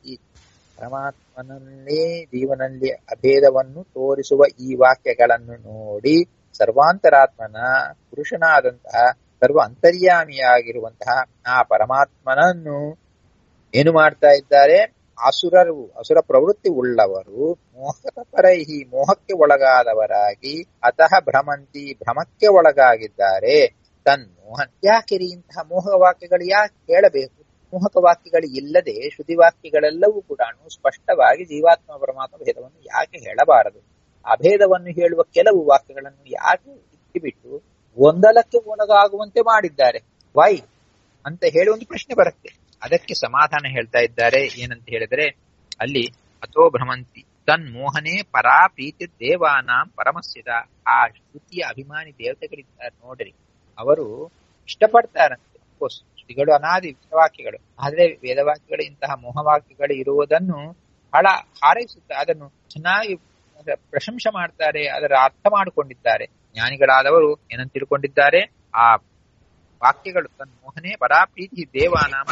ಪರಮಾತ್ಮನಲ್ಲೇ ಜೀವನಲ್ಲಿ ಅಭೇದವನ್ನು ತೋರಿಸುವ ಈ ವಾಕ್ಯಗಳನ್ನು ನೋಡಿ ಸರ್ವಾಂತರಾತ್ಮನ ಪುರುಷನಾದಂತಹ ಸರ್ವ ಅಂತರ್ಯಾಮಿಯಾಗಿರುವಂತಹ ಆ ಪರಮಾತ್ಮನನ್ನು ಏನು ಮಾಡ್ತಾ ಇದ್ದಾರೆ ಅಸುರರು ಅಸುರ ಪ್ರವೃತ್ತಿ ಉಳ್ಳವರು ಮೋಹತಪರೈಹಿ ಮೋಹಕ್ಕೆ ಒಳಗಾದವರಾಗಿ ಅತಃ ಭ್ರಮಂತಿ ಭ್ರಮಕ್ಕೆ ಒಳಗಾಗಿದ್ದಾರೆ ತನ್ಮೋಹ ಯಾಕಿರಿ ಇಂತಹ ಮೋಹ ವಾಕ್ಯಗಳು ಯಾಕೆ ಹೇಳಬೇಕು ಮೋಹಕ ವಾಕ್ಯಗಳು ಇಲ್ಲದೆ ಶ್ರುತಿ ವಾಕ್ಯಗಳೆಲ್ಲವೂ ಕೂಡ ಸ್ಪಷ್ಟವಾಗಿ ಜೀವಾತ್ಮ ಪರಮಾತ್ಮ ಭೇದವನ್ನು ಯಾಕೆ ಹೇಳಬಾರದು ಅಭೇದವನ್ನು ಹೇಳುವ ಕೆಲವು ವಾಕ್ಯಗಳನ್ನು ಯಾಕೆ ಇಟ್ಟುಬಿಟ್ಟು ಗೊಂದಲಕ್ಕೆ ಒಳಗಾಗುವಂತೆ ಮಾಡಿದ್ದಾರೆ ವೈ ಅಂತ ಹೇಳಿ ಒಂದು ಪ್ರಶ್ನೆ ಬರುತ್ತೆ ಅದಕ್ಕೆ ಸಮಾಧಾನ ಹೇಳ್ತಾ ಇದ್ದಾರೆ ಏನಂತ ಹೇಳಿದ್ರೆ ಅಲ್ಲಿ ಅಥೋ ಭ್ರಮಂತಿ ತನ್ ಮೋಹನೆ ಪರಾ ಪ್ರೀತಿ ದೇವಾನಾಂ ಪರಮಸ್ಯದ ಆ ಶ್ರುತಿಯ ಅಭಿಮಾನಿ ದೇವತೆಗಳಿದ್ದಾರೆ ನೋಡ್ರಿ ಅವರು ಇಷ್ಟಪಡ್ತಾರಂತೆ ಅಫ್ಕೋರ್ಸ್ ಶ್ರುತಿಗಳು ಅನಾದಿ ವೇದವಾಕ್ಯಗಳು ಆದ್ರೆ ವೇದವಾಕ್ಯಗಳು ಇಂತಹ ಮೋಹವಾಕ್ಯಗಳು ಇರುವುದನ್ನು ಬಹಳ ಹಾರೈಸುತ್ತಾ ಅದನ್ನು ಚೆನ್ನಾಗಿ ಪ್ರಶಂಸೆ ಮಾಡ್ತಾರೆ ಅದರ ಅರ್ಥ ಮಾಡಿಕೊಂಡಿದ್ದಾರೆ ಜ್ಞಾನಿಗಳಾದವರು ಏನಂತ ತಿಳ್ಕೊಂಡಿದ್ದಾರೆ ಆ ವಾಕ್ಯಗಳು ತನ್ನ ಮೋಹನೆ ಪರಾಪ್ರೀತಿ ದೇವಾನಾಮ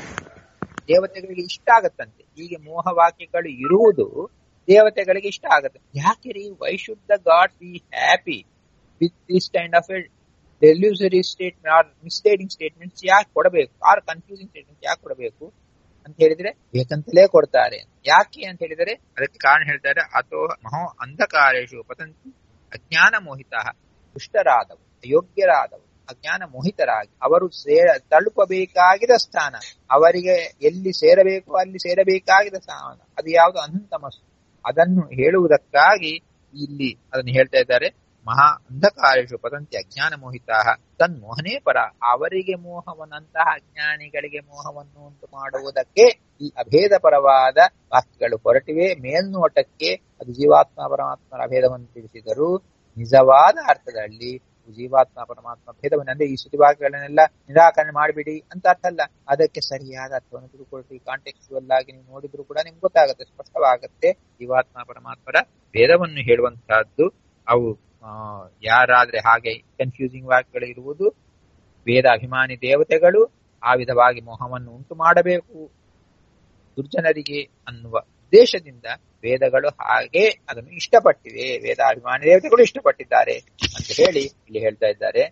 ದೇವತೆಗಳಿಗೆ ಇಷ್ಟ ಆಗತ್ತಂತೆ ಹೀಗೆ ಮೋಹ ವಾಕ್ಯಗಳು ಇರುವುದು ದೇವತೆಗಳಿಗೆ ಇಷ್ಟ ಆಗತ್ತೆ ಯಾಕೆ ರೀ why should the god be happy with this kind of a delusory statement or misleading statements ಯಾಕೆ ಕೊಡಬೇಕು ಆರ್ ಕನ್ಫ್ಯೂಸಿಂಗ್ ಸ್ಟೇಟ್ಮೆಂಟ್ ಯಾಕೆ ಕೊಡಬೇಕು ಅಂತ ಹೇಳಿದ್ರೆ ಬೇಕಂತಲೇ ಕೊಡ್ತಾರೆ ಯಾಕೆ ಅಂತ ಹೇಳಿದರೆ ಅದಕ್ಕೆ ಕಾರಣ ಹೇಳ್ತಾರೆ ಅಥವಾ ಮಹೋ ಅಂಧಕಾರೇಶು ಪತಂತಿ ಅಜ್ಞಾನ ಮೋಹಿತ ದುಷ್ಟರಾದವು ಅಯೋಗ್ಯರಾದವು ಅಜ್ಞಾನ ಮೋಹಿತರಾಗಿ ಅವರು ಸೇರ ತಲುಪಬೇಕಾಗಿದ ಸ್ಥಾನ ಅವರಿಗೆ ಎಲ್ಲಿ ಸೇರಬೇಕು ಅಲ್ಲಿ ಸೇರಬೇಕಾಗಿದ ಸ್ಥಾನ ಅದು ಯಾವುದು ಅನಂತಮಸ್ಸು ಅದನ್ನು ಹೇಳುವುದಕ್ಕಾಗಿ ಇಲ್ಲಿ ಅದನ್ನು ಹೇಳ್ತಾ ಇದ್ದಾರೆ ಮಹಾ ಅಂಧಕಾರೇಶು ಪದಂತಿ ಅಜ್ಞಾನ ಮೋಹಿತ ತನ್ಮೋಹನೇ ಪರ ಅವರಿಗೆ ಮೋಹವನ್ನಂತಹ ಅಜ್ಞಾನಿಗಳಿಗೆ ಮೋಹವನ್ನು ಉಂಟು ಮಾಡುವುದಕ್ಕೆ ಈ ಅಭೇದ ಪರವಾದ ವಾಕ್ಯಗಳು ಹೊರಟಿವೆ ಮೇಲ್ನೋಟಕ್ಕೆ ಅದು ಜೀವಾತ್ಮ ಪರಮಾತ್ಮರ ಅಭೇದವನ್ನು ತಿಳಿಸಿದರು ನಿಜವಾದ ಅರ್ಥದಲ್ಲಿ ಜೀವಾತ್ಮ ಪರಮಾತ್ಮ ಭೇದವನ್ನು ಅಂದ್ರೆ ಈ ಶ್ರುತಿವಾಕ್ಯಗಳನ್ನೆಲ್ಲ ನಿರಾಕರಣೆ ಮಾಡಿಬಿಡಿ ಅಂತ ಅರ್ಥ ಅಲ್ಲ ಅದಕ್ಕೆ ಸರಿಯಾದ ಅರ್ಥವನ್ನು ತಿಳ್ಕೊಳ್ರಿ ಕಾಂಟೆಕ್ಚುವಲ್ ಆಗಿ ನೀವು ನೋಡಿದ್ರು ಕೂಡ ನಿಮ್ಗೆ ಗೊತ್ತಾಗುತ್ತೆ ಸ್ಪಷ್ಟವಾಗುತ್ತೆ ಜೀವಾತ್ಮ ಪರಮಾತ್ಮರ ಭೇದವನ್ನು ಹೇಳುವಂತಹದ್ದು ಅವು ಯಾರಾದ್ರೆ ಹಾಗೆ ಕನ್ಫ್ಯೂಸಿಂಗ್ ವಾಕ್ಯಗಳು ಇರುವುದು ವೇದ ಅಭಿಮಾನಿ ದೇವತೆಗಳು ಆ ವಿಧವಾಗಿ ಮೋಹವನ್ನು ಉಂಟು ಮಾಡಬೇಕು ದುರ್ಜನರಿಗೆ ಅನ್ನುವ ಉದ್ದೇಶದಿಂದ ವೇದಗಳು ಹಾಗೆ ಅದನ್ನು ಇಷ್ಟಪಟ್ಟಿವೆ ವೇದ ಅಭಿಮಾನಿ ದೇವತೆಗಳು ಇಷ್ಟಪಟ್ಟಿದ್ದಾರೆ ಅಂತ ಹೇಳಿ ಇಲ್ಲಿ ಹೇಳ್ತಾ ಇದ್ದಾರೆ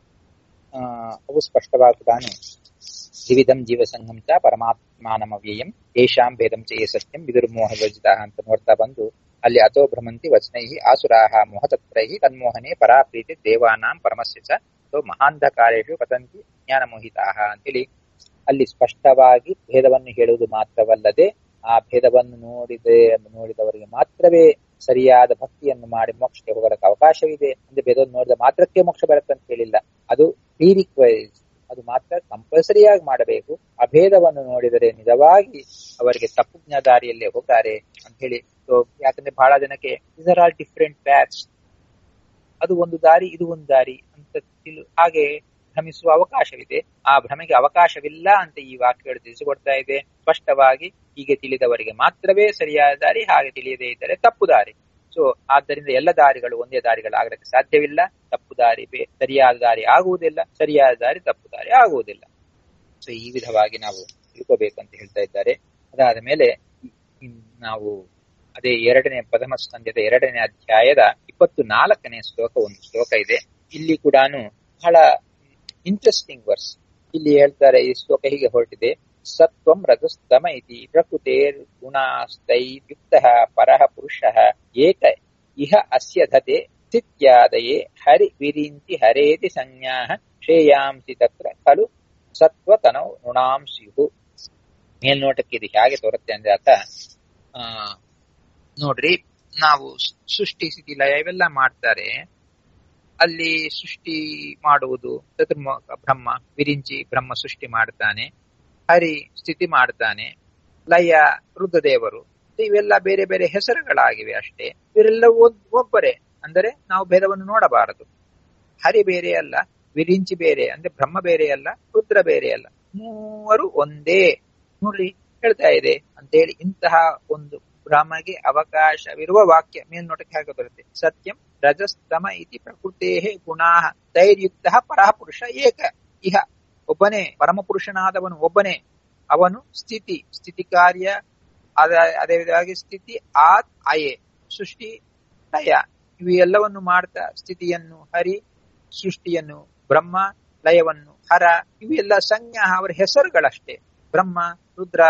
ಆ ಅವು ಸ್ಪಷ್ಟವಾಗಿ ತಾನು ತ್ರಿವಿಧಂ ಜೀವಸಂಗಂ ಚ ಪರಮಾತ್ಮಾನಮವ್ಯಯಂ ತೇಷಾಂ ಭೇದಂ ಚೇ ಸತ್ಯಂ ವಿದುರ್ಮೋಹ ವರ್ಜಿತ ಅಂತ ನೋಡ್ತಾ ಬಂದು ಅಲ್ಲಿ ಅಥೋ ಭ್ರಮಂತಿ ವಚನೈ ಆಸುರಾಹ ಮೋಹತತ್ರೈ ತನ್ಮೋಹನೆ ಪರಾಪ್ರೀತಿ ದೇವಾನಾಂ ಪರಮಸ್ಯ ಚ ಸೊ ಮಹಾಂಧಕಾರೇಶು ಪತಂತಿ ಜ್ಞಾನ ಮೋಹಿತಾ ಅಂತೇಳಿ ಅಲ್ಲಿ ಸ್ಪಷ್ಟವಾಗಿ ಭೇದವನ್ನು ಹೇಳುವುದು ಮಾತ್ರವಲ್ಲದೆ ಆ ಭೇದವನ್ನು ನೋಡಿದೆ ನೋಡಿದವರಿಗೆ ಮಾತ್ರವೇ ಸರಿಯಾದ ಭಕ್ತಿಯನ್ನು ಮಾಡಿ ಮೋಕ್ಷಕ್ಕೆ ಹೋಗೋದಕ್ಕೆ ಅವಕಾಶವಿದೆ ಅಂದ್ರೆ ಭೇದವನ್ನು ನೋಡಿದ ಮಾತ್ರಕ್ಕೆ ಮೋಕ್ಷ ಬರುತ್ತೆ ಅಂತ ಹೇಳಿಲ್ಲ ಅದು ಪ್ರೀರಿಕ್ವೈಸ್ ಅದು ಮಾತ್ರ ಕಂಪಲ್ಸರಿಯಾಗಿ ಮಾಡಬೇಕು ಅಭೇದವನ್ನು ನೋಡಿದರೆ ನಿಜವಾಗಿ ಅವರಿಗೆ ತಪ್ಪು ದಾರಿಯಲ್ಲೇ ಹೋಗ್ತಾರೆ ಅಂತ ಹೇಳಿ ಸೊ ಯಾಕಂದ್ರೆ ಬಹಳ ಜನಕ್ಕೆ ಇದರ್ ಆರ್ ಡಿಫ್ರೆಂಟ್ ಪ್ಯಾಚ್ ಅದು ಒಂದು ದಾರಿ ಇದು ಒಂದು ದಾರಿ ಅಂತ ತಿಳು ಹಾಗೆ ಭ್ರಮಿಸುವ ಅವಕಾಶವಿದೆ ಆ ಭ್ರಮೆಗೆ ಅವಕಾಶವಿಲ್ಲ ಅಂತ ಈ ವಾಕ್ಯಗಳು ತಿಳಿಸಿಕೊಡ್ತಾ ಇದೆ ಸ್ಪಷ್ಟವಾಗಿ ಹೀಗೆ ತಿಳಿದವರಿಗೆ ಮಾತ್ರವೇ ಸರಿಯಾದ ದಾರಿ ಹಾಗೆ ತಿಳಿಯದೇ ಇದ್ದರೆ ತಪ್ಪು ದಾರಿ ಸೊ ಆದ್ದರಿಂದ ಎಲ್ಲ ದಾರಿಗಳು ಒಂದೇ ದಾರಿಗಳಾಗಲಿಕ್ಕೆ ಸಾಧ್ಯವಿಲ್ಲ ತಪ್ಪು ದಾರಿ ಸರಿಯಾದ ದಾರಿ ಆಗುವುದಿಲ್ಲ ಸರಿಯಾದ ದಾರಿ ತಪ್ಪು ದಾರಿ ಆಗುವುದಿಲ್ಲ ಸೊ ಈ ವಿಧವಾಗಿ ನಾವು ತಿಳ್ಕೋಬೇಕಂತ ಹೇಳ್ತಾ ಇದ್ದಾರೆ ಅದಾದ ಮೇಲೆ ನಾವು ಅದೇ ಎರಡನೇ ಪ್ರಥಮ ಸ್ಕಂದ್ಯದ ಎರಡನೇ ಅಧ್ಯಾಯದ ಇಪ್ಪತ್ತು ನಾಲ್ಕನೇ ಶ್ಲೋಕ ಒಂದು ಶ್ಲೋಕ ಇದೆ ಇಲ್ಲಿ ಕೂಡ ಬಹಳ ಇಂಟ್ರೆಸ್ಟಿಂಗ್ ವರ್ಸ್ ಇಲ್ಲಿ ಹೇಳ್ತಾರೆ ಈ ಶ್ಲೋಕ ಹೀಗೆ ಹೊರಟಿದೆ ಸತ್ವಂ ರಜಸ್ತಮ ಇತಿ ಪ್ರಕೃತೇರ್ ಗುಣಾಸ್ತೈಯುಕ್ತ ಪರಃ ಪುರುಷ ಏಕ ಇಹ ಅಸ್ಯ ಧತೆ ಸ್ಥಿತ್ಯಾದಯೇ ಹರಿ ವಿರಿಂತಿ ಹರೇತಿ ಸಂಜ್ಞಾ ಶ್ರೇಯಾಂಸಿ ತತ್ರ ಖಲು ಸತ್ವತನೌ ಋಣಾಂಸ್ಯು ಮೇಲ್ನೋಟಕ್ಕೆ ಇದು ಹೇಗೆ ತೋರುತ್ತೆ ಅಂದ್ರೆ ಆತ ಆ ನೋಡ್ರಿ ನಾವು ಸೃಷ್ಟಿ ಸ್ಥಿತಿ ಲಯ ಇವೆಲ್ಲ ಮಾಡ್ತಾರೆ ಅಲ್ಲಿ ಸೃಷ್ಟಿ ಮಾಡುವುದು ಚತುರ್ಮುಖ ಬ್ರಹ್ಮ ವಿರಿಂಚಿ ಬ್ರಹ್ಮ ಸೃಷ್ಟಿ ಮಾಡ್ತಾನೆ ಹರಿ ಸ್ಥಿತಿ ಮಾಡ್ತಾನೆ ಲಯ ರುದ್ರದೇವರು ಇವೆಲ್ಲ ಬೇರೆ ಬೇರೆ ಹೆಸರುಗಳಾಗಿವೆ ಅಷ್ಟೇ ಇವರೆಲ್ಲ ಒಬ್ಬರೇ ಅಂದರೆ ನಾವು ಭೇದವನ್ನು ನೋಡಬಾರದು ಹರಿ ಬೇರೆ ಅಲ್ಲ ವಿರಿಂಚಿ ಬೇರೆ ಅಂದ್ರೆ ಬ್ರಹ್ಮ ಬೇರೆ ಅಲ್ಲ ರುದ್ರ ಬೇರೆ ಅಲ್ಲ ಮೂವರು ಒಂದೇ ನೋಡ್ರಿ ಹೇಳ್ತಾ ಇದೆ ಅಂತೇಳಿ ಇಂತಹ ಒಂದು ಬ್ರಹ್ಮಗೆ ಅವಕಾಶವಿರುವ ವಾಕ್ಯ ಮೇಲ್ನೋಟಕ್ಕೆ ಹಾಗೆ ಬರುತ್ತೆ ಸತ್ಯಂ ರಜಸ್ತಮ ಇತಿ ಪ್ರಕೃತೇ ಗುಣಾ ತೈರ್ಯುಕ್ತ ಪರಹ ಪುರುಷ ಏಕ ಇಹ ಒಬ್ಬನೇ ಪರಮಪುರುಷನಾದವನು ಒಬ್ಬನೇ ಅವನು ಸ್ಥಿತಿ ಸ್ಥಿತಿ ಕಾರ್ಯ ಅದೇ ವಿಧವಾಗಿ ಸ್ಥಿತಿ ಆತ್ ಅಯೆ ಸೃಷ್ಟಿ ಲಯ ಇವು ಎಲ್ಲವನ್ನು ಮಾಡ್ತಾ ಸ್ಥಿತಿಯನ್ನು ಹರಿ ಸೃಷ್ಟಿಯನ್ನು ಬ್ರಹ್ಮ ಲಯವನ್ನು ಹರ ಇವೆಲ್ಲ ಸಂಜ್ಞಾ ಅವರ ಹೆಸರುಗಳಷ್ಟೇ ಬ್ರಹ್ಮ ರುದ್ರ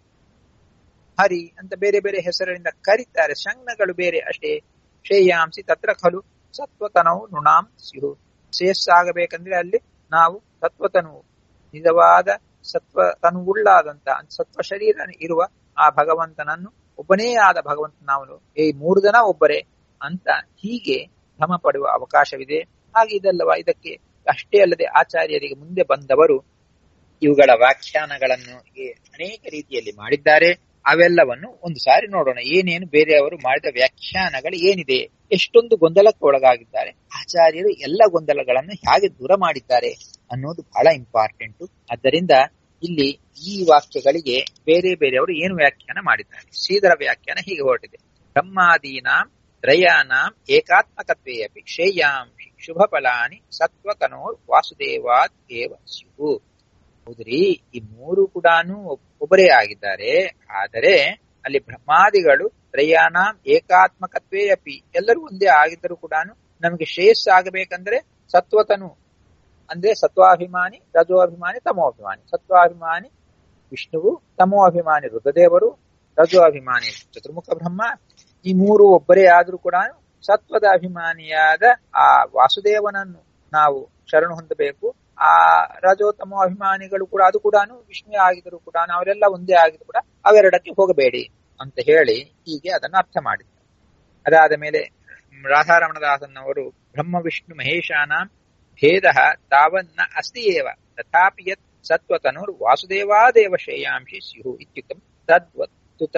ಹರಿ ಅಂತ ಬೇರೆ ಬೇರೆ ಹೆಸರಿನಿಂದ ಕರೀತಾರೆ ಸಂಜ್ಞಗಳು ಬೇರೆ ಅಷ್ಟೇ ಶ್ರೇಯಾಂಸಿ ತತ್ರ ಖಲು ಸತ್ವತನವು ನೃಣಾಂ ಸ್ಯು ಶ್ರೇಯಸ್ಸಾಗಬೇಕಂದ್ರೆ ಅಲ್ಲಿ ನಾವು ಸತ್ವತನು ನಿಜವಾದ ಸತ್ವ ತನುವುಳ್ಳಾದಂತ ಸತ್ವ ಶರೀರ ಇರುವ ಆ ಭಗವಂತನನ್ನು ಒಬ್ಬನೇ ಆದ ಭಗವಂತ ನಾವು ಈ ಮೂರು ಜನ ಒಬ್ಬರೇ ಅಂತ ಹೀಗೆ ಭ್ರಮ ಪಡುವ ಅವಕಾಶವಿದೆ ಹಾಗೆ ಇದಲ್ಲವ ಇದಕ್ಕೆ ಅಷ್ಟೇ ಅಲ್ಲದೆ ಆಚಾರ್ಯರಿಗೆ ಮುಂದೆ ಬಂದವರು ಇವುಗಳ ವ್ಯಾಖ್ಯಾನಗಳನ್ನು ಅನೇಕ ರೀತಿಯಲ್ಲಿ ಮಾಡಿದ್ದಾರೆ ಅವೆಲ್ಲವನ್ನು ಒಂದು ಸಾರಿ ನೋಡೋಣ ಏನೇನು ಬೇರೆಯವರು ಮಾಡಿದ ವ್ಯಾಖ್ಯಾನಗಳು ಏನಿದೆ ಎಷ್ಟೊಂದು ಗೊಂದಲಕ್ಕೆ ಒಳಗಾಗಿದ್ದಾರೆ ಆಚಾರ್ಯರು ಎಲ್ಲ ಗೊಂದಲಗಳನ್ನು ಹೇಗೆ ದೂರ ಮಾಡಿದ್ದಾರೆ ಅನ್ನೋದು ಬಹಳ ಇಂಪಾರ್ಟೆಂಟ್ ಆದ್ದರಿಂದ ಇಲ್ಲಿ ಈ ವಾಕ್ಯಗಳಿಗೆ ಬೇರೆ ಬೇರೆಯವರು ಏನು ವ್ಯಾಖ್ಯಾನ ಮಾಡಿದ್ದಾರೆ ಶ್ರೀಧರ ವ್ಯಾಖ್ಯಾನ ಹೀಗೆ ಹೊರಟಿದೆ ಬ್ರಹ್ಮಾದೀನಾಂ ತ್ರಯಾನಾಂ ಏಕಾತ್ಮಕತ್ವೇ ಅಪಿ ಶ್ರೇಯಾಂಶಿ ಶುಭ ಫಲಾನಿ ಸತ್ವತನೋರ್ ವಾಸುದೇವಾತ್ ಏವ ಸ್ಯು ಹೌದ್ರಿ ಈ ಮೂರು ಕೂಡ ಒಬ್ಬರೇ ಆಗಿದ್ದಾರೆ ಆದರೆ ಅಲ್ಲಿ ಬ್ರಹ್ಮಾದಿಗಳು ತ್ರಯಾನಾಂ ಏಕಾತ್ಮಕತ್ವೇ ಅಪಿ ಎಲ್ಲರೂ ಒಂದೇ ಆಗಿದ್ದರೂ ಕೂಡ ನಮಗೆ ಶ್ರೇಯಸ್ ಆಗಬೇಕಂದ್ರೆ ಸತ್ವತನು ಅಂದ್ರೆ ಸತ್ವಾಭಿಮಾನಿ ರಜೋಭಿಮಾನಿ ತಮೋಭಿಮಾನಿ ಸತ್ವಾಭಿಮಾನಿ ವಿಷ್ಣುವು ತಮೋಭಿಮಾನಿ ರುದ್ರದೇವರು ರಜೋಭಿಮಾನಿ ಚತುರ್ಮುಖ ಬ್ರಹ್ಮ ಈ ಮೂರು ಒಬ್ಬರೇ ಆದ್ರೂ ಕೂಡ ಸತ್ವದ ಅಭಿಮಾನಿಯಾದ ಆ ವಾಸುದೇವನನ್ನು ನಾವು ಶರಣು ಹೊಂದಬೇಕು ಆ ರಜೋತಮೋ ಅಭಿಮಾನಿಗಳು ಕೂಡ ಅದು ಕೂಡ ವಿಷ್ಣು ಆಗಿದ್ರು ಕೂಡ ಅವರೆಲ್ಲ ಒಂದೇ ಆಗಿದ್ರು ಕೂಡ ಅವೆರಡಕ್ಕೆ ಹೋಗಬೇಡಿ ಅಂತ ಹೇಳಿ ಹೀಗೆ ಅದನ್ನು ಅರ್ಥ ಮಾಡಿದ್ದಾರೆ ಅದಾದ ಮೇಲೆ ರಾಧಾರಮಣದಾಸನವರು ಬ್ರಹ್ಮ ವಿಷ್ಣು ಮಹೇಶಾನಾಂ ಭೇದ ತಾವನ್ನ ಅಸ್ತಿ ಏವ ತಥಾಪಿ ಯತ್ ಸತ್ವತನುರ್ ವಾಸುದೇವಾದೇವ ಶ್ರೇಯಾಂಶಿ ಸ್ಯು ಇತ್ಯುಕ್ತಂ ತದ್ವಸ್ತುತ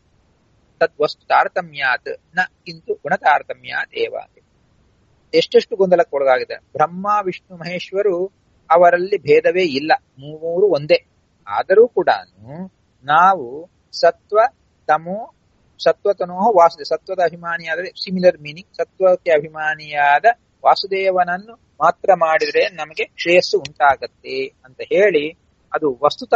ತದ್ವಸ್ತು ತಾರತಮ್ಯಾತ್ ನ ಕಿಂತು ಗುಣತಾರತಮ್ಯಾತ್ ಏವ ಎಷ್ಟೆಷ್ಟು ಗೊಂದಲಕ್ಕೆ ಒಳಗಾಗಿದೆ ಬ್ರಹ್ಮ ವಿಷ್ಣು ಮಹೇಶ್ವರು ಅವರಲ್ಲಿ ಭೇದವೇ ಇಲ್ಲ ಮೂರು ಒಂದೇ ಆದರೂ ಕೂಡ ನಾವು ಸತ್ವ ತಮೋ ಸತ್ವತನೋ ವಾಸುದೇವ ಸತ್ವದ ಅಭಿಮಾನಿಯಾದರೆ ಸಿಮಿಲರ್ ಮೀನಿಂಗ್ ಸತ್ವಕ್ಕೆ ಅಭಿಮಾನಿಯಾದ ವಾಸುದೇವನನ್ನು ಮಾತ್ರ ಮಾಡಿದ್ರೆ ನಮಗೆ ಶ್ರೇಯಸ್ಸು ಉಂಟಾಗತ್ತೆ ಅಂತ ಹೇಳಿ ಅದು ವಸ್ತು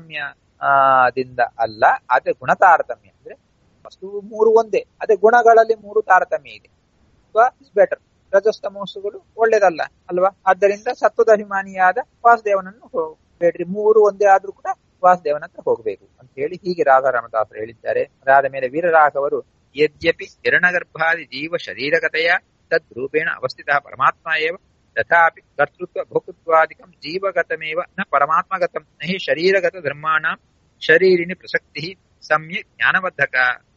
ತಾರತಮ್ಯದಿಂದ ಅಲ್ಲ ಅದೇ ಗುಣ ತಾರತಮ್ಯ ಅಂದ್ರೆ ವಸ್ತು ಮೂರು ಒಂದೇ ಅದೇ ಗುಣಗಳಲ್ಲಿ ಮೂರು ತಾರತಮ್ಯ ಇದೆ ಇಸ್ ಬೆಟರ್ ರಜಸ್ತಮೋಸುಗಳು ಒಳ್ಳೇದಲ್ಲ ಅಲ್ವಾ ಆದ್ದರಿಂದ ಸತ್ವದ ಅಭಿಮಾನಿಯಾದ ವಾಸುದೇವನನ್ನು ಬೇಡ್ರಿ ಮೂರು ಒಂದೇ ಆದ್ರೂ ಕೂಡ ವಾಸುದೇವನ ಹತ್ರ ಹೋಗಬೇಕು ಅಂತ ಹೇಳಿ ಹೀಗೆ ರಾಧಾರಾಮದಾಸರು ಹೇಳಿದ್ದಾರೆ ಅದಾದ ಮೇಲೆ ವೀರರಾಘವರು ಯದ್ಯಪಿ ಹಿರಣಗರ್ಭಾದಿ ಜೀವ ಶರೀರಗತೆಯ ತದ್ರೂಪೇಣ ಅವಸ್ಥಿತ ಪರಮಾತ್ಮ ಏವ ತಥಾಪಿ ಕರ್ತೃತ್ವ ಭೋಕ್ತೃತ್ವಾದಿಕಂ ಜೀವಗತಮೇವ ನ ಪರಮಾತ್ಮಗತಂ ನ ಹಿ ಶರೀರಗತ ಧರ್ಮಾಣಾಂ ಶರೀರಿಣಿ ಪ್ರಸಕ್ತಿ ಸಮ್ಯಕ್ ಜ್ಞಾನಬದ್ಧಕ